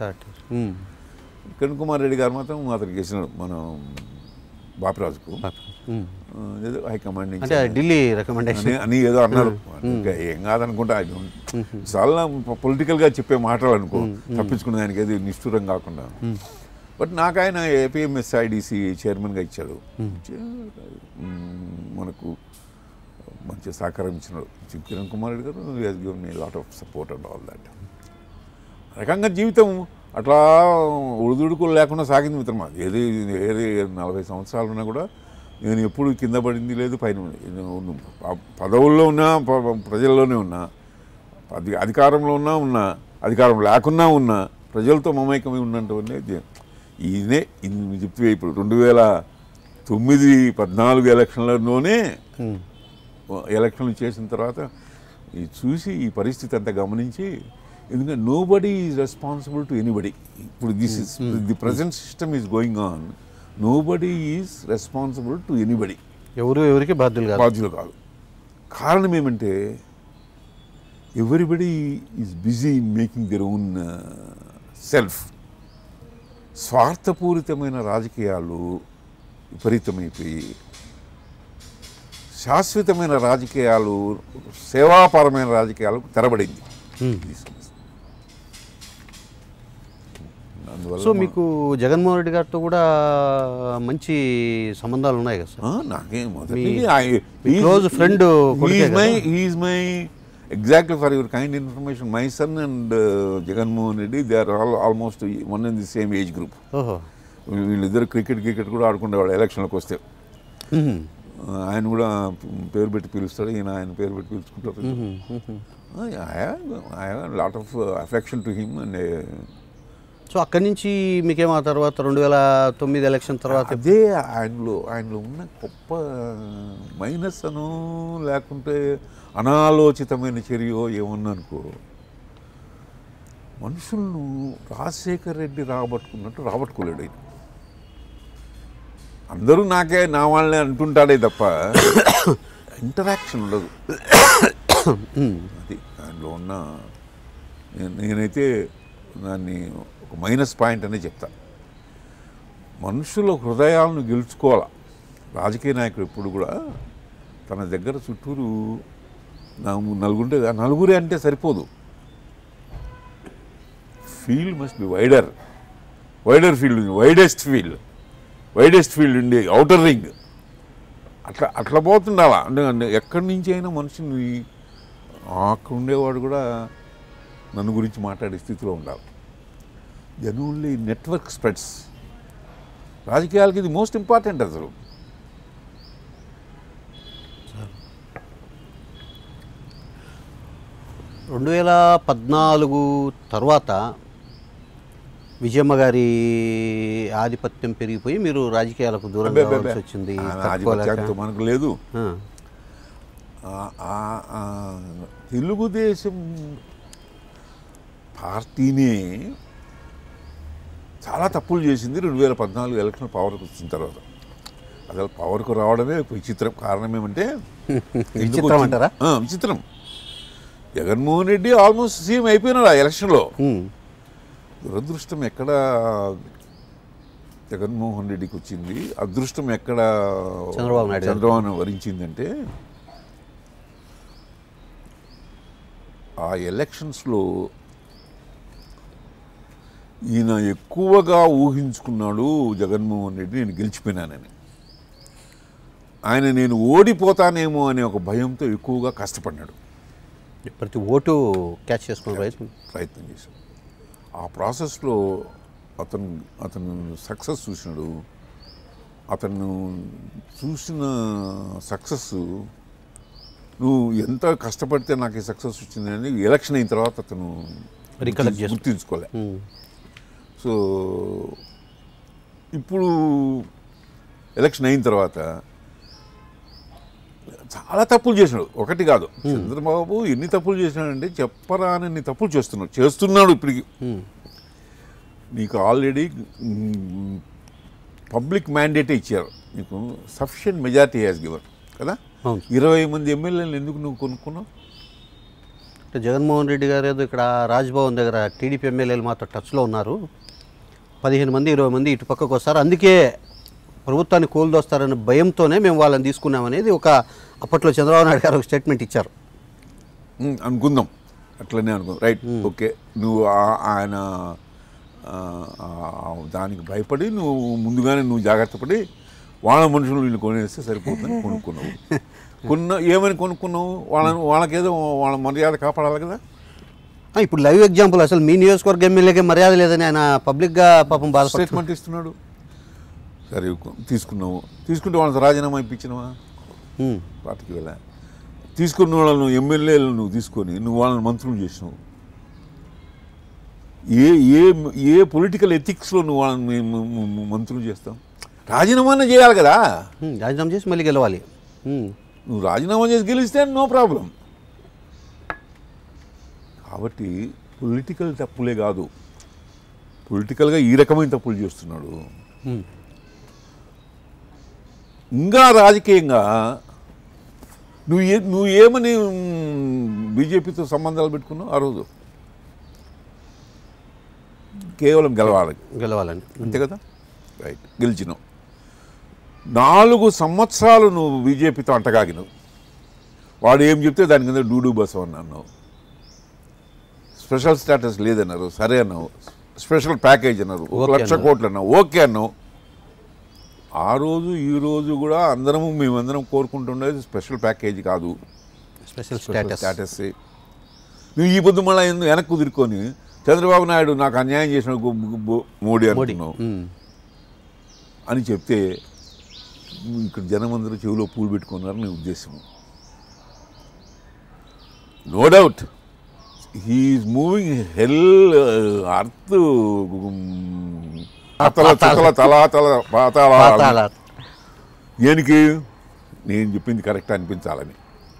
కిరణ్ కుమార్ రెడ్డి గారు మాత్రం అతనికి వేసినాడు మన బాపిరాజుకు ఆ, ఏదో హైకమాండ్ నుంచి అంటే ఢిల్లీ రికమెండేషన్ అని- అని ఏదో అన్నారు ఇంకా ఏం కాదనుకుంటా చాలా పొలిటికల్గా చెప్పే మాటలు అనుకో తప్పించుకునే దానికి ఏది నిష్ఠూరం కాకుండా బట్ నాకు ఆయన ఏపీఎంఎస్ఐడిసి చైర్మన్గా ఇచ్చాడు ఇచ్చి, మ్, మనకు మంచి సహకారం ఇచ్చినాడు కిరణ్ కుమార్ రెడ్డి గారు given me lot of support and all that రకంగా జీవితం అట్లా ఉడుదుడుకులు లేకుండా సాగింది మిత్రమా ఏది ఏది నలభై సంవత్సరాలు ఉన్నా కూడా నేను ఎప్పుడు కింద పడింది లేదు పైన ఉన్న- ప- పదవుల్లో ఉన్నా ప- ప్రజల్లోనే ఉన్నా అధి అధికారంలో ఉన్నా ఉన్నా అధికారం లేకున్నా ఉన్నా ప్రజలతో మమైకమై ఉన్నటువంటి ఈయనే ఇన్ని చెప్పి ఇప్పుడు రెండు వేల తొమ్మిది పద్నాలుగు ఎలక్షన్లలోనే ఎలక్షన్లు చేసిన తర్వాత ఈ చూసి ఈ పరిస్థితి అంతా గమనించి ఎందుకంటే nobody is responsible to anybody ఇప్పుడు this is the present system is going on nobody is responsible to anybody ఎవరు ఎవరికి బాధ్యులు కాదు బాధ్యులు కాదు కారణం ఏమంటే everybody is busy in making their own self స్వార్థపూరితమైన రాజకీయాలు విపరీతమైపోయి శాశ్వతమైన రాజకీయాలు సేవాపరమైన రాజకీయాలకు తెరబడింది ఈ సమస్య. అందువల్ల సో మీకు జగన్మోహన్ రెడ్డి గారితో కూడా మంచి సంబంధాలు ఉన్నాయి కదా సార్ ఆ, నాకేం మొదటి మీ- నుంచి I- me he's- close friend కొడుకే he's my కదా? he's my exactly for your kind information my son and uh, Jaganmohan Reddy they are all almost one in the same age group ఓహో వీళ్ళిద్దరు క్రికెట్ క్రికెట్ కూడా ఆడుకునేవాళ్ళు ఎలక్షన్లకు వస్తే మ్మ్. ఆ, ఆయన కూడా పేరు పెట్టి పిలుస్తాడు ఈయన ఆయన పేరు పెట్టి పిలుచుకుంటారు I have lot of affection to him and so అక్కడి నుంచి మీకేమో ఆ తర్వాత రెండు వేల తొమ్మిది ఎలక్షన్ తర్వాత అదే ఆయనలో ఆయనలో ఉన్న గొప్ప మైనస్ అను లేకుంటే అనాలోచితమైన చర్యో ఏమన్నా అనుకో మనుషులను రాజశేఖర్ రెడ్డి రాబట్టుకున్నట్టు రాబట్టుకోలేడు ఆయన అందరూ నాకే నా వాళ్ళే అంటుంటాడే తప్ప ఇంటరాక్షన్ ఉండదు అది దాంట్లో ఉన్న నేను- నేనైతే దాన్ని ఒక మైనస్ పాయింట్ అనే చెప్తా మనుషుల హృదయాలను గెలుచుకోవాలా రాజకీయ నాయకుడు ఎప్పుడు కూడా తన దగ్గర చుట్టూరు నా- నలుగుంటే ఆ నలుగురే అంటే సరిపోదు field must be wider wider field ఉంది వైడెస్ట్ ఫీల్డ్ వైడెస్ట్ ఫీల్డ్ ఉండి అవుటర్ రింగ్ అట్లా అట్లా పోతుండాలా అంటే అంటే ఎక్కడి నుంచి అయినా మనిషిని అక్కడ ఉండేవాడు కూడా నన్ను గురించి మాట్లాడే స్థితిలో ఉండాలి దెన్ ఓన్లీ నెట్వర్క్ స్ప్రెడ్స్ రాజకీయాలకి ఇది మోస్ట్ ఇంపార్టెంట్ అసలు రెండు వేల పద్నాలుగు తర్వాత విజయమ్మ గారి ఆధిపత్యం పెరిగిపోయి మీరు రాజకీయాలకు దూరం అబ్బే, అబ్బే, కావాల్సి అబ్బే. వచ్చింది ఆ తట్టుకోలేక. ఆధిపత్యంతో మనకు లేదు ఆ, ఆ- ఆ- ఆ తెలుగుదేశం పార్టీనే చాలా తప్పులు చేసింది రెండు వేల పద్నాలుగు ఎలక్షన్ పవర్కి వచ్చిన తర్వాత అసలు పవర్కు రావడమే విచిత్రం కారణం ఏమంటే ఎందుకు విచిత్రం వచ్చింది? అంటారా? ఆ, విచిత్రం జగన్మోహన్ రెడ్డి ఆల్మోస్ట్ సీఎం అయిపోయినాడు ఆ ఎలక్షన్లో ఉమ్, దురదృష్టం ఎక్కడ జగన్మోహన్ రెడ్డికి వచ్చింది అదృష్టం ఎక్కడ చంద్రబాబు నాయుడు గారికి. చంద్రబాబు వరించిందంటే ఆ ఎలక్షన్స్లో ఈయన ఎక్కువగా ఊహించుకున్నాడు జగన్మోహన్ రెడ్డి నేను గెలిచిపోయినానని ఆయన నేను ఓడిపోతానేమో అనే ఒక భయంతో ఎక్కువగా కష్టపడినాడు ప్రతి ఓటు క్యాచ్ చేసుకున్న ప్రయత్నం ప్రయత్నం చేశాడు ఆ ప్రాసెస్లో అతను అతను సక్సెస్ చూసినాడు అతను చూసిన సక్సెస్ నువ్వు ఎంత కష్టపడితే నాకు ఈ సక్సెస్ వచ్చింది అని ఎలక్షన్ అయిన తర్వాత అతను Recollect చేసుకున్నాడు. గుర్తించుకోలే ఉమ్, సో ఇప్పుడు ఎలక్షన్ అయిన తర్వాత చాలా తప్పులు చేసినాడు ఒకటి కాదు చంద్రబాబు ఎన్ని తప్పులు చేసినాడంటే చెప్పరానన్ని తప్పులు చేస్తున్నాడు చేస్తున్నాడు ఇప్పటికి ఉమ్, నీకు ఆల్రెడీ పబ్లిక్ మ్యాండేటే ఇచ్చారు నీకు సఫిషియెంట్ మెజారిటీ హ్యాస్ గివర్ కదా అవును ఇరవై మంది ఎమ్మెల్యేలు ఎందుకు నువ్వు కొనుక్కున్నావు అంటే జగన్మోహన్ రెడ్డి గారు ఏదో ఇక్కడ రాజ్భవన్ దగ్గర టీడీపీ ఎమ్మెల్యేలు మాత్రం టచ్లో ఉన్నారు పదిహేను మంది ఇరవై మంది ఇటు పక్కకు వస్తారు అందుకే ప్రభుత్వాన్ని కూల్దోస్తారనే భయంతోనే మేము వాళ్ళని తీసుకున్నామనేది ఒక అప్పట్లో చంద్రబాబు నాయుడు గారు ఒక స్టేట్మెంట్ ఇచ్చారు ఉమ్, అనుకుందాం అట్లనే అనుకుందాం రైట్ ఓకే నువ్వు ఆ- ఆయన ఆ, ఆ, దానికి భయపడి నువ్వు ముందుగానే నువ్వు జాగ్రత్త పడి వాళ్ళ మనుషులు వీళ్ళు కొనేస్తే సరిపోతుందని కొనుక్కున్నావు కొన్న ఏమని కొనుక్కున్నావు వాళ్ళని వాళ్ళకేదో వాళ్ళ మర్యాద కాపాడాలి కదా ఆ, ఇప్పుడు లైవ్ ఎగ్జాంపుల్ అసలు మీ నియోజకవర్గ ఎమ్మెల్యేకి మర్యాద లేదని ఆయన పబ్లిక్గా పాపం బాధపడుతున్నారు స్టేట్మెంట్ ఇస్తున్నాడు సరే తీసుకున్నావు తీసుకుంటే వాళ్ళకి రాజీనామా ఇప్పించినవా ఉమ్, పార్టీకి వెళ్ళా తీసుకున్న వాళ్ళను ఎమ్మెల్యేలను నువ్వు తీసుకొని నువ్వు వాళ్ళని మంత్రులు చేసినావు ఏ ఏ ఏ పొలిటికల్ ఎథిక్స్లో నువ్వు వాళ్ళని మ- మ- మ- మంత్రులు చేస్తావు రాజీనామానే చేయాలి కదా ఉమ్, రాజీనామా చేసి మళ్ళీ గెలవాలి ఉమ్, నువ్వు రాజీనామా చేసి గెలిస్తే నో ప్రాబ్లం కాబట్టి పొలిటికల్ తప్పులే కాదు పొలిటికల్గా ఈ రకమైన తప్పులు చేస్తున్నాడు ఉమ్, ఇంకా రాజకీయంగా నువ్వు ఏ నువ్వు ఏమని బీజేపీతో సంబంధాలు పెట్టుకున్నావు ఆ రోజు కేవలం గెలవాలి గెలవాలని అంతే కదా రైట్ గెలిచినావు నాలుగు సంవత్సరాలు నువ్వు బీజేపీతో అంటగాగినావు వాడు ఏం చెప్తే దాని కింద డూడు బస్ అని అన్నావు స్పెషల్ స్టేటస్ లేదన్నారు సరే అన్నావు స్పెషల్ ప్యాకేజ్ అన్నారు ఒక ఓకే లక్ష అన్నారు. కోట్లు అన్నావు ఓకే అన్నావు ఆ రోజు ఈ రోజు కూడా అందరము మేమందరం కోరుకుంటుండేది స్పెషల్ ప్యాకేజ్ కాదు స్పెషల్ స్టేటస్ స్టేటస్ స్టేటస్ నువ్వు ఈ పొద్దు మళ్ళీ ఎందుకు వెనక్కి కుదురుకొని చంద్రబాబు నాయుడు నాకు అన్యాయం చేసిన గు- గు- గు- మోడీ మోడీ అంటున్నావు ఉమ్, అని చెప్తే నువ్వు ఇక్కడ జనం అందరూ చెవిలో పూలు పెట్టుకున్నారు నీ ఉద్దేశం no doubt he is moving hell earth అతల చుక్కల తలాతల పాతాళ పాతాళ దేనికి నేను చెప్పింది కరెక్ట్ అనిపించాలని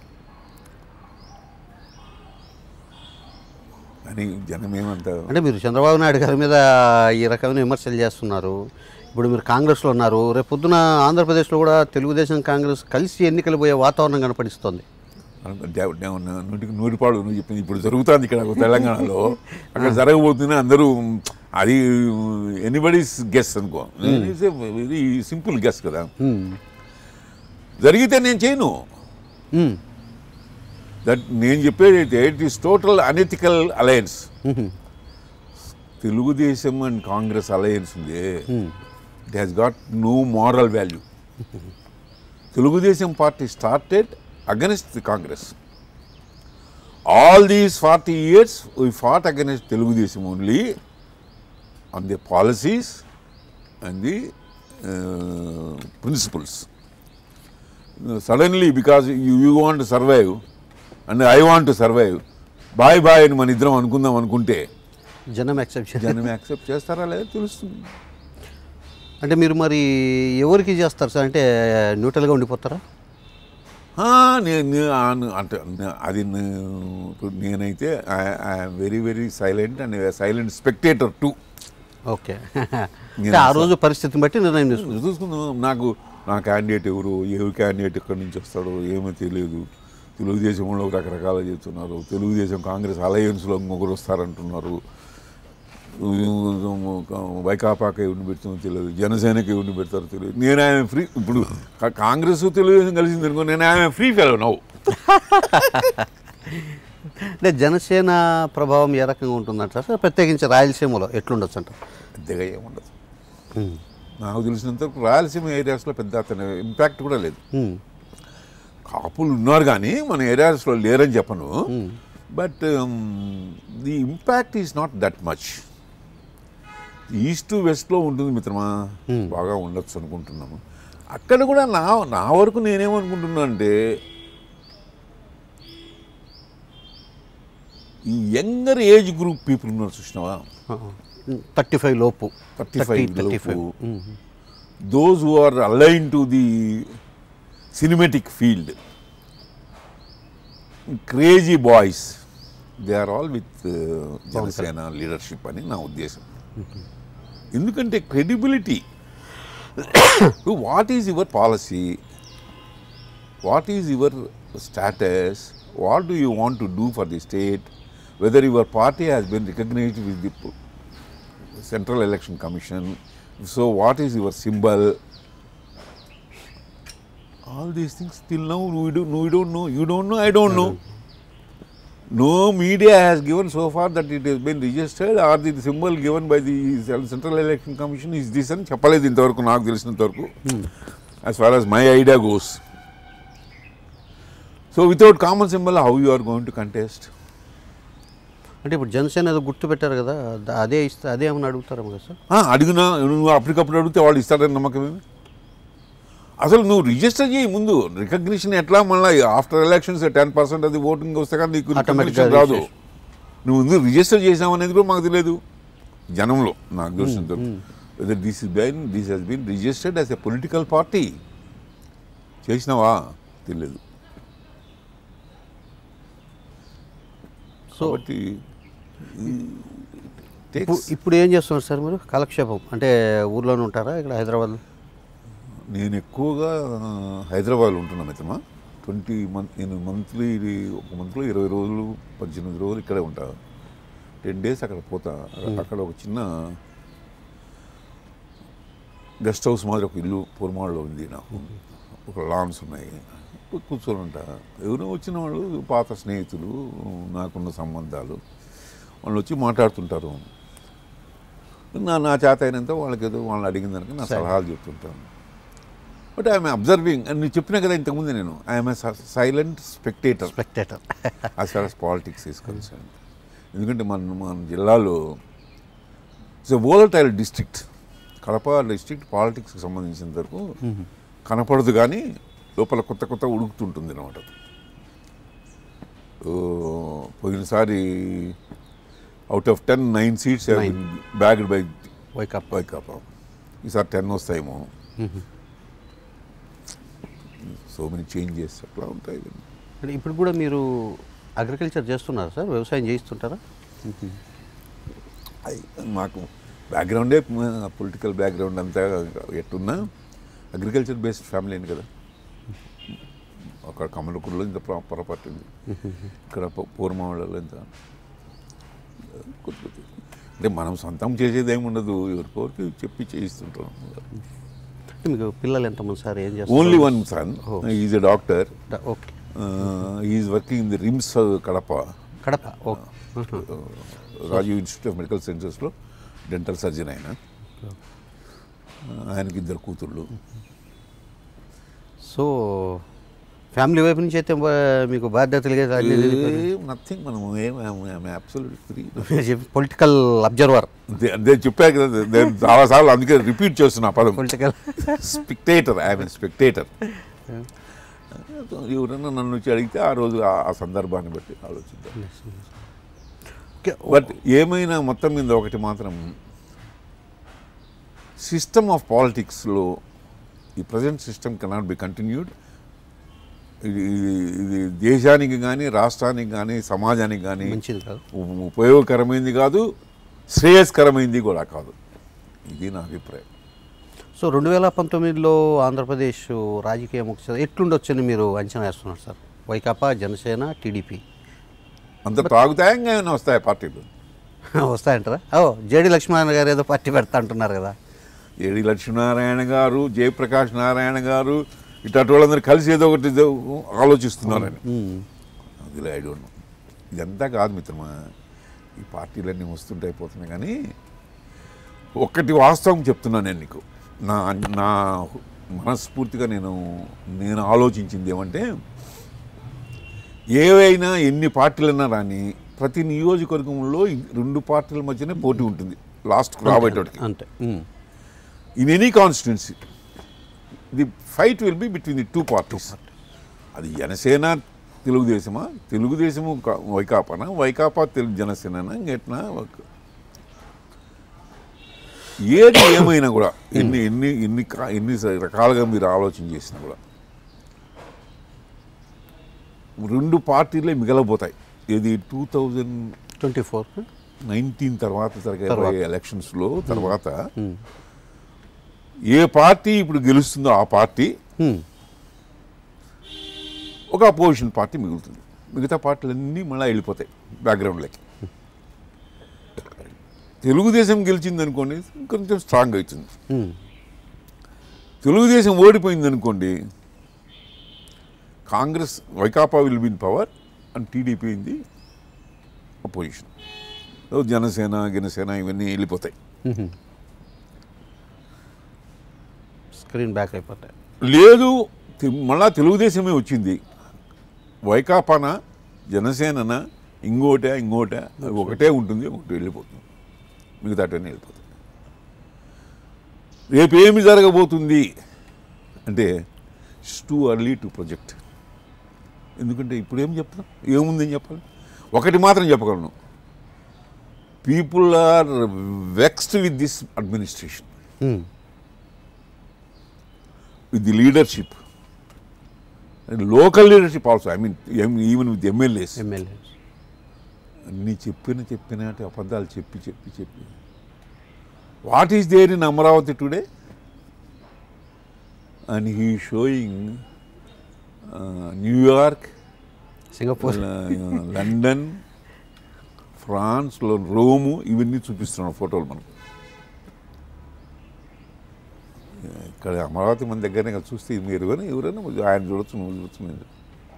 అని జనం ఏమంత అంటే మీరు చంద్రబాబు నాయుడు గారి మీద ఈ రకమైన విమర్శలు చేస్తున్నారు ఇప్పుడు మీరు కాంగ్రెస్లో ఉన్నారు రేపు పొద్దున ఆంధ్రప్రదేశ్లో కూడా తెలుగుదేశం కాంగ్రెస్ కలిసి ఎన్నికలు పోయే వాతావరణం కనపడిస్తుంది డే- డే- ఉన్న నూటికి నూటిపాడు నువ్వు చెప్పింది ఇప్పుడు జరుగుతుంది ఇక్కడ తెలంగాణలో అక్కడ జరగబోతుంది అందరూ అది ఎనీబడీస్ గెస్ అనుకో వెరీ సింపుల్ గెస్ కదా ఉమ్, జరిగితే నేను చేయను ఉమ్, దట్ నేను చెప్పేది అయితే it is total unethical alliance um, Telugudesam and Congress alliance ఉంది um, it has got no moral value Telugudesam party started against the Congress all these forty years we fought against Telugudesam only on the policies and the principles suddenly because you you want to survive and I want to survive బాయ్ బాయ్ అని మన ఇద్దరం అనుకుందాం అనుకుంటే జనం accept చేయాలి జనం యాక్సెప్ట్ చేస్తారా లేదా తెలుస్తుంది అంటే మీరు మరి ఎవరికి చేస్తారు సార్ అంటే న్యూట్రల్గా ఉండిపోతారా ఆ, నే- నే- ఆ- అంటే నే- అది నే- ఇప్పుడు నేనైతే I'm very very silent and silent spectator to okay అంటే ఆ రోజు పరిస్థితిని బట్టి నిర్ణయం తీసుకుంటారు చూసుకుందాం నాకు నా క్యాండిడేట్ ఎవరు ఏ క్యాండిడేట్ ఎక్కడి నుంచి వస్తాడో ఏమో తెలియదు తెలుగుదేశంలో రకరకాల చెప్తున్నారు తెలుగుదేశం కాంగ్రెస్ అలయన్స్లో ఇంకొకరు వస్తారంటున్నారు వైకాపాకి ఎవరిని పెడుతుందో తెలియదు జనసేనకి ఎవరిని పెడతారో తెలియదు నేను ఆయన ఫ్రీ ఇప్పుడు కా- కాంగ్రెస్ తెలుగుదేశం కలిసింది అనుకో నేను ఆయన ఫ్రీ ఫెలో నవ్వు అంటే జనసేన ప్రభావం ఏ రకంగా ఉంటుందంటారు సార్ ప్రత్యేకించి రాయలసీమలో ఎట్లుండొచ్చు అంటారు పెద్దగా ఏముండదు నాకు తెలిసినంత వరకు రాయలసీమ ఏరియాస్లో పెద్ద అతని ఇంపాక్ట్ కూడా లేదు ఉమ్. కాపులు ఉన్నారు కానీ మన ఏరియాస్లో లేరని చెప్పను but the impact is not that much east వెస్ట్లో ఉంటుంది మిత్రమా బాగా ఉండొచ్చు అనుకుంటున్నాము అక్కడ కూడా నా నా వరకు నేనేమనుకుంటున్నా అంటే ఈ యంగర్ ఏజ్ గ్రూప్ పీపుల్ ఉన్నారు చూసినావా థర్టీ ఫైవ్ లోపు 35 థర్టీ ఫైవ్ లోపు. those who are aligned to the cinematic field crazy boys they are all with uh, Janasena leadership అని నా ఉద్దేశం ఎందుకంటే credibility what is your policy what is your status what do you want to do for the state whether your party has been recognised with the Central Election Commission. So, what is your symbol? All these things till now we don't, we don't know. You don't know. I don't know. No media has given so far that it has been registered or the symbol given by the Central Election Commission is this అని చెప్పలేదు ఇంతవరకు నాకు తెలిసినంత వరకు as far as my idea goes. So without common symbol, how you are going to contest? అంటే ఇప్పుడు జనసేన ఏదో గుర్తు పెట్టారు కదా ద- అదే ఇస్తే అదే ఏమని అడుగుతారేమో కదా సార్ ఆ, అడిగినా నువ్వు అప్పటికప్పుడు అడిగితే వాళ్ళు ఇస్తారని నమ్మకం ఏమి అసలు నువ్వు రిజిస్టర్ చేయి ముందు రికగ్నిషన్ ఎట్లా మళ్ళీ ఆఫ్టర్ ఎలక్షన్స్ టెన్ పర్సెంట్ అది ఓటింగ్ వస్తే కానీ నీకు Automatic రికగ్నిషన్ గా రాదు registration. నువ్వు ముందు రిజిస్టర్ చేసావు అనేది కూడా మాకు తెలియదు జనంలో నాకు తెలిసినంత whether this is been this has been registered as a political party చేసినావా తెలియదు సో కాబట్టి ఇప్పుడు ఇప్పుడు ఏం చేస్తున్నారు సార్ మీరు కాలక్షేపం అంటే ఊర్లోనే ఉంటారా ఇక్కడ హైదరాబాద్ నేను ఎక్కువగా ఆ, హైదరాబాద్లో ఉంటున్నా మిత్రమా ట్వంటీ మంత్ నేను మంత్లీ ఒక మంత్లో ఇరవై రోజులు పద్దెనిమిది రోజులు ఇక్కడే ఉంటా టెన్ డేస్ అక్కడ పోతా అక్కడ ఒక చిన్న గెస్ట్ హౌస్ మాదిరి ఒక ఇల్లు పూర్మాళ్ళలో ఉంది నాకు ఒక లాన్స్ ఉన్నాయి కూర్చొని ఉంటా ఎవరో వచ్చిన వాళ్ళు పాత స్నేహితులు నాకున్న సంబంధాలు వాళ్ళు వచ్చి మాట్లాడుతుంటారు నా నా చేత అయినంత వాళ్ళకి ఏదో వాళ్ళని అడిగిన దానికి నా సలహాలు చెప్తుంటాను బట్ ఐఎమ్ అబ్జర్వింగ్ అని నేను చెప్పినా కదా ఇంతకుముందు నేను I'm silent spectator spectator as far as politics is concern ఎందుకంటే మన మన జిల్లాలో it's volatile district Kadapa district పాలిటిక్స్కి సంబంధించినంత వరకు కనపడదు కానీ లోపల కొత్త కొత్త ఉడుకుతుంటుంది అనమాట పోయినసారి out of ten nine seats Nine. Bagged by వైకప్ వైకాపా ఈసారి టెన్ వస్తాయేమో సో మెనీ చేంజెస్ అట్లా ఉంటాయి అంటే ఇప్పుడు కూడా మీరు అగ్రికల్చర్ చేస్తున్నారా సార్ వ్యవసాయం చేయిస్తుంటారా అది మాకు బ్యాక్గ్రౌండే పొలిటికల్ బ్యాక్గ్రౌండ్ అంతా ఎట్టున్నా అగ్రికల్చర్ బేస్డ్ ఫ్యామిలీ అని కదా అక్కడ కమలకూరులో ఇంత ప్రాపర్టీ ఉంది ఇక్కడ పూర్మావళిలో ఇంత కొద్ది కొద్ది. అంటే మనం సొంతం చేసేది ఏమి ఉండదు ఎవరికొరికి చెప్పి చేయిస్తుంటాం అంటే మీకు పిల్లలు ఎంతమంది సార్ ఏం చేస్తారు only one son Oh. Is a doctor okay is working in the RIMS Kadapa Kadapa okay Rajiv Institute of Medical సైన్సెస్లో డెంటల్ సర్జన్ ఆయన ఆయనకి ఇద్దరు కూతుళ్ళు సో ఫ్యామిలీ వైపు నుంచి అయితే బా- మీకు బాధ్యతలు నథింగ్ మనం ఏం అబ్సల్యూట్ ఫ్రీ పొలిటికల్ అబ్జర్వర్ అంతే అదే చెప్పా కదా నేను చాలాసార్లు అందుకే రిపీట్ చేస్తున్నా ఆ పదం political spectator I mean spectator ఎవరైనా నన్ను వచ్చి అడిగితే ఆ రోజు ఆ- ఆ సందర్భాన్ని బట్టి ఆలోచిద్దాం ఓకే బట్ ఏమైనా మొత్తం మీద ఒకటి మాత్రం సిస్టమ్ ఆఫ్ పాలిటిక్స్లో ఈ present system cannot be continued ఇది ఇది- ఇది దేశానికి కానీ రాష్ట్రానికి కానీ సమాజానికి కానీ మంచిది కాదు ఉ- ఉపయోగకరమైంది కాదు శ్రేయస్కరమైంది కూడా కాదు ఇది నా అభిప్రాయం సో రెండు వేల పంతొమ్మిదిలో ఆంధ్రప్రదేశ్ రాజకీయ ముఖ్య ఎట్లుండొచ్చని మీరు అంచనా వేస్తున్నారు సార్ వైకాపా జనసేన టీడీపీ అంత తాగుతాయంగా ఏమైనా వస్తాయి పార్టీలు వస్తాయంటారా ఓ జేడి లక్ష్మీనారాయణ గారు ఏదో పార్టీ పెడతా అంటున్నారు కదా ఏడి లక్ష్మీనారాయణ గారు జయప్రకాష్ నారాయణ గారు ఇట్లాంటి వాళ్ళందరూ కలిసి ఏదో ఒకటి ఏదో ఆలోచిస్తున్నారని మ్మ్. అందులో ఐ డోంట్ నో ఇదంతా కాదు మిత్రమా ఈ పార్టీలన్నీ వస్తుంటే అయిపోతున్నాయి కానీ ఒక్కటి వాస్తవం చెప్తున్నాను నేను నీకు నా నా మనస్ఫూర్తిగా నేను నేను ఆలోచించింది ఏమంటే ఏవైనా ఎన్ని పార్టీలన్నా రాని ప్రతి నియోజకవర్గంలో ఈ రెండు పార్టీల మధ్యనే పోటీ ఉంటుంది లాస్ట్ రాబోయేటోటికి అంతే hmm. In any constituency the fight will be between the two parties అది జనసేన తెలుగుదేశమా తెలుగుదేశము కా- వైకాపానా వైకాపా తెలుగు జనసేన ఇంకెట్నా ఒక- ఏది ఏమైనా కూడా ఎన్ని ఎన్ని ఎన్ని కా- ఎన్ని స- రకాలుగా మీరు ఆలోచన చేసినా కూడా రెండు పార్టీలే మిగలబోతాయి ఇది two thousand twenty four nineteen తర్వాత తర్వాత. జరిగే ఎలక్షన్స్లో తర్వాత ఏ పార్టీ ఇప్పుడు గెలుస్తుందో ఆ పార్టీ మ్మ్. ఒక అపోజిషన్ పార్టీ మిగులుతుంది మిగతా పార్టీలన్నీ మళ్ళీ వెళ్ళిపోతాయి బ్యాక్గ్రౌండ్లోకి తెలుగుదేశం గెలిచింది అనుకోండి కొంచెం స్ట్రాంగ్ అవుతుంది మ్మ్. తెలుగుదేశం ఓడిపోయింది అనుకోండి Congress Vaikapa will be in power and TDP in the opposition Janasena గినసేన ఇవన్నీ వెళ్ళిపోతాయి మ్మ్. స్క్రీన్ బ్యాక్ అయిపోతాయి లేదు తె- మళ్ళా తెలుగుదేశమే వచ్చింది వైకాపాన జనసేనన ఇంకోటే ఇంకోటే అది ఒకటే ఉంటుంది ఒకటి వెళ్ళిపోతుంది మిగతాటన్నీ వెళ్ళిపోతుంది రేపు ఏమి జరగబోతుంది అంటే it's too early to project ఎందుకంటే ఇప్పుడు ఏం చెప్తాం ఏముందని చెప్పాలి ఒకటి మాత్రం చెప్పగలను people are vexed with this administration hmm. with the leadership and local leadership also i mean em- even with mlas MLA అన్ని చెప్పిన చెప్పినట్టు అబద్ధాలు చెప్పి చెప్పి చెప్పి what is there in Amaravati today and he showing New York Singapore London ఫ్రాన్స్లో Rome ఇవన్నీ చూపిస్తున్నాడు ఫోటోలు మనకు ఇక్కడ అమరావతి మన దగ్గరనే కదా చూస్తే మీరు కానీ ఎవరైనా ఆయన చూడొచ్చు నువ్వు చూడొచ్చు మీరు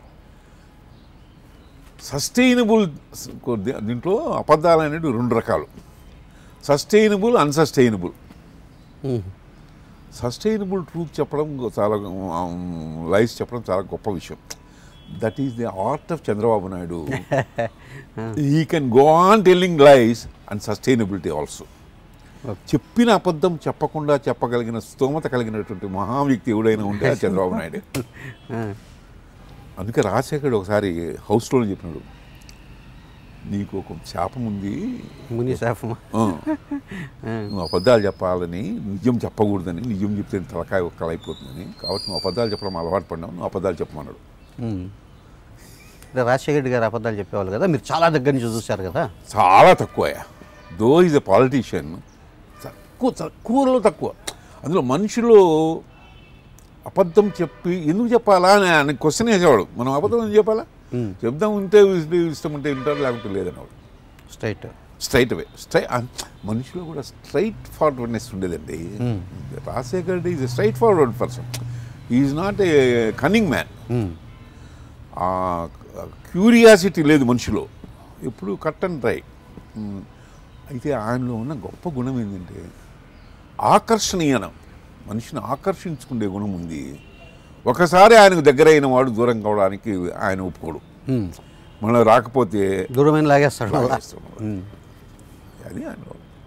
సస్టైనబుల్ దీంట్లో అబద్ధాలు అనేవి రెండు రకాలు సస్టైనబుల్ అన్సస్టైనబుల్ మ్మ్. సస్టైనబుల్ ట్రూత్ చెప్పడం చాలా లైఫ్ చెప్పడం చాలా గొప్ప విషయం that is the art of Chandrababu Naidu he can go on telling lies and sustainability also Okay. చెప్పిన అబద్ధం చెప్పకుండా చెప్పగలిగిన స్తోమత కలిగినటువంటి మహా వ్యక్తి ఎవడైనా ఉంటే అది చంద్రబాబు నాయుడు ఆ. అందుకే రాజశేఖరుడు ఒకసారి హౌస్లో చెప్పినాడు నీకు ఒక శాపం ఉంది ముని శాపమా ఆ, నువ్వు అబద్ధాలు చెప్పాలని నిజం చెప్పకూడదని నిజం చెప్తే తలకాయ ఒక్కలైపోతుందని కాబట్టి నువ్వు అబద్ధాలు చెప్పడం అలవాటు పడినావు నువ్వు అబద్ధాలు చెప్పమన్నాడు మ్మ్. అంటే రాజశేఖర రెడ్డి గారు అబద్ధాలు చెప్పేవాళ్ళు కదా మీరు చాలా దగ్గర నుంచి చూశారు కదా చాలా తక్కువ దో ఈజ్ ఎ పాలిటీషియన్ తక్కువ తక్కువలో తక్కువ అందులో మనుషులు అబద్ధం చెప్పి ఎందుకు చెప్పాలా అని ఆయన క్వశ్చన్ వేసేవాడు మనం అబద్ధం ఎందుకు చెప్పాలా మ్మ్. చెప్దాం ఉంటే ఇష్టం ఉంటే వింటారు లేకుంటే లేదనేవాడు స్ట్రైట్ స్ట్రైట్ అవే స్ట్రై మనిషిలో కూడా స్ట్రైట్ ఫార్వర్డ్నెస్ ఉండేదండి Rajasekhar Reddy is straightforward person is not a cunning man ఆ క్యూరియాసిటీ లేదు మనిషిలో ఎప్పుడు కట్ అండ్ డ్రై మ్, అయితే ఆయనలో ఉన్న గొప్ప గుణం ఏంటంటే ఆకర్షణీయనం మనిషిని ఆకర్షించుకునే గుణం ఉంది ఒకసారి ఆయనకు దగ్గర అయిన వాడు దూరం కావడానికి ఆయన ఒప్పుకోడు మనం రాకపోతే దూరమైన లాగేస్తాడు మళ్ళా. లాగేస్తాడు. అది ఆయన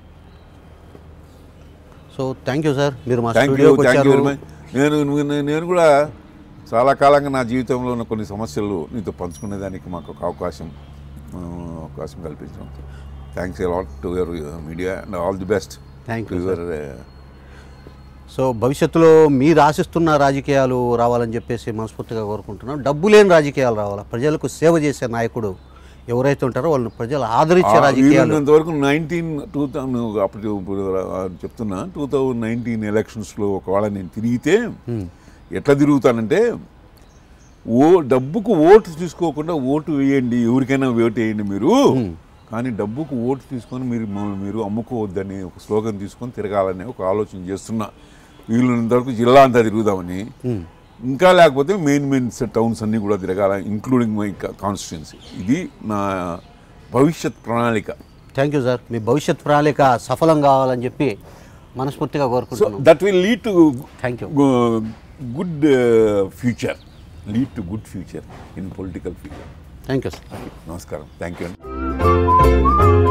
సో థ్యాంక్ యూ సార్ మీరు మా థ్యాంక్ యూ స్టూడియోకి థ్యాంక్ యూ వచ్చారు వెరీ మచ్ నేను నేను- నేను కూడా చాలా కాలంగా నా జీవితంలో ఉన్న కొన్ని సమస్యలు నీతో పంచుకునేదానికి మాకు ఒక అవకాశం ఆ, అవకాశం కల్పించడం thanks lot to your media and all the best Thank to you, your so భవిష్యత్తులో మీరు ఆశిస్తున్న రాజకీయాలు రావాలని చెప్పేసి మనస్ఫూర్తిగా కోరుకుంటున్నాం డబ్బు లేని రాజకీయాలు రావాలా ప్రజలకు సేవ చేసే నాయకుడు ఎవరైతే ఉంటారో వాళ్ళని ప్రజలు ఆదరించే రాజకీయాలు వీలున్నంత వరకు నైన్టీన్ టూ థౌసండ్ అప్పుడు ఇప్పుడు చెప్తున్నా టూ థౌజండ్ నైన్టీన్ ఎలక్షన్స్లో ఒకవేళ నేను తిరిగితే ఎట్లా తిరుగుతానంటే ఓ డబ్బుకు ఓటు తీసుకోకుండా ఓటు వేయండి ఎవరికైనా ఓటు వేయండి మీరు కానీ డబ్బుకు ఓటు తీసుకొని మీరు మమ్మల్ని మీరు అమ్ముకోవద్దని ఒక స్లోగన్ తీసుకొని తిరగాలని ఒక ఆలోచన చేస్తున్నా వీళ్ళంత వరకు జిల్లా అంతా తిరుగుదామని ఇంకా లేకపోతే మెయిన్ మెయిన్ టౌన్స్ అన్నీ కూడా తిరగాల ఇంక్లూడింగ్ మై కాన్స్టిట్యున్సీ ఇది నా భవిష్యత్ ప్రణాళిక థ్యాంక్ యూ సార్ మీ భవిష్యత్ ప్రణాళిక సఫలం కావాలని చెప్పి మనస్ఫూర్తిగా సో కోరుకుంటున్నాం that will lead to thank you good future lead to good future in political future thank you sir నమస్కారం థ్యాంక్ యూ అండి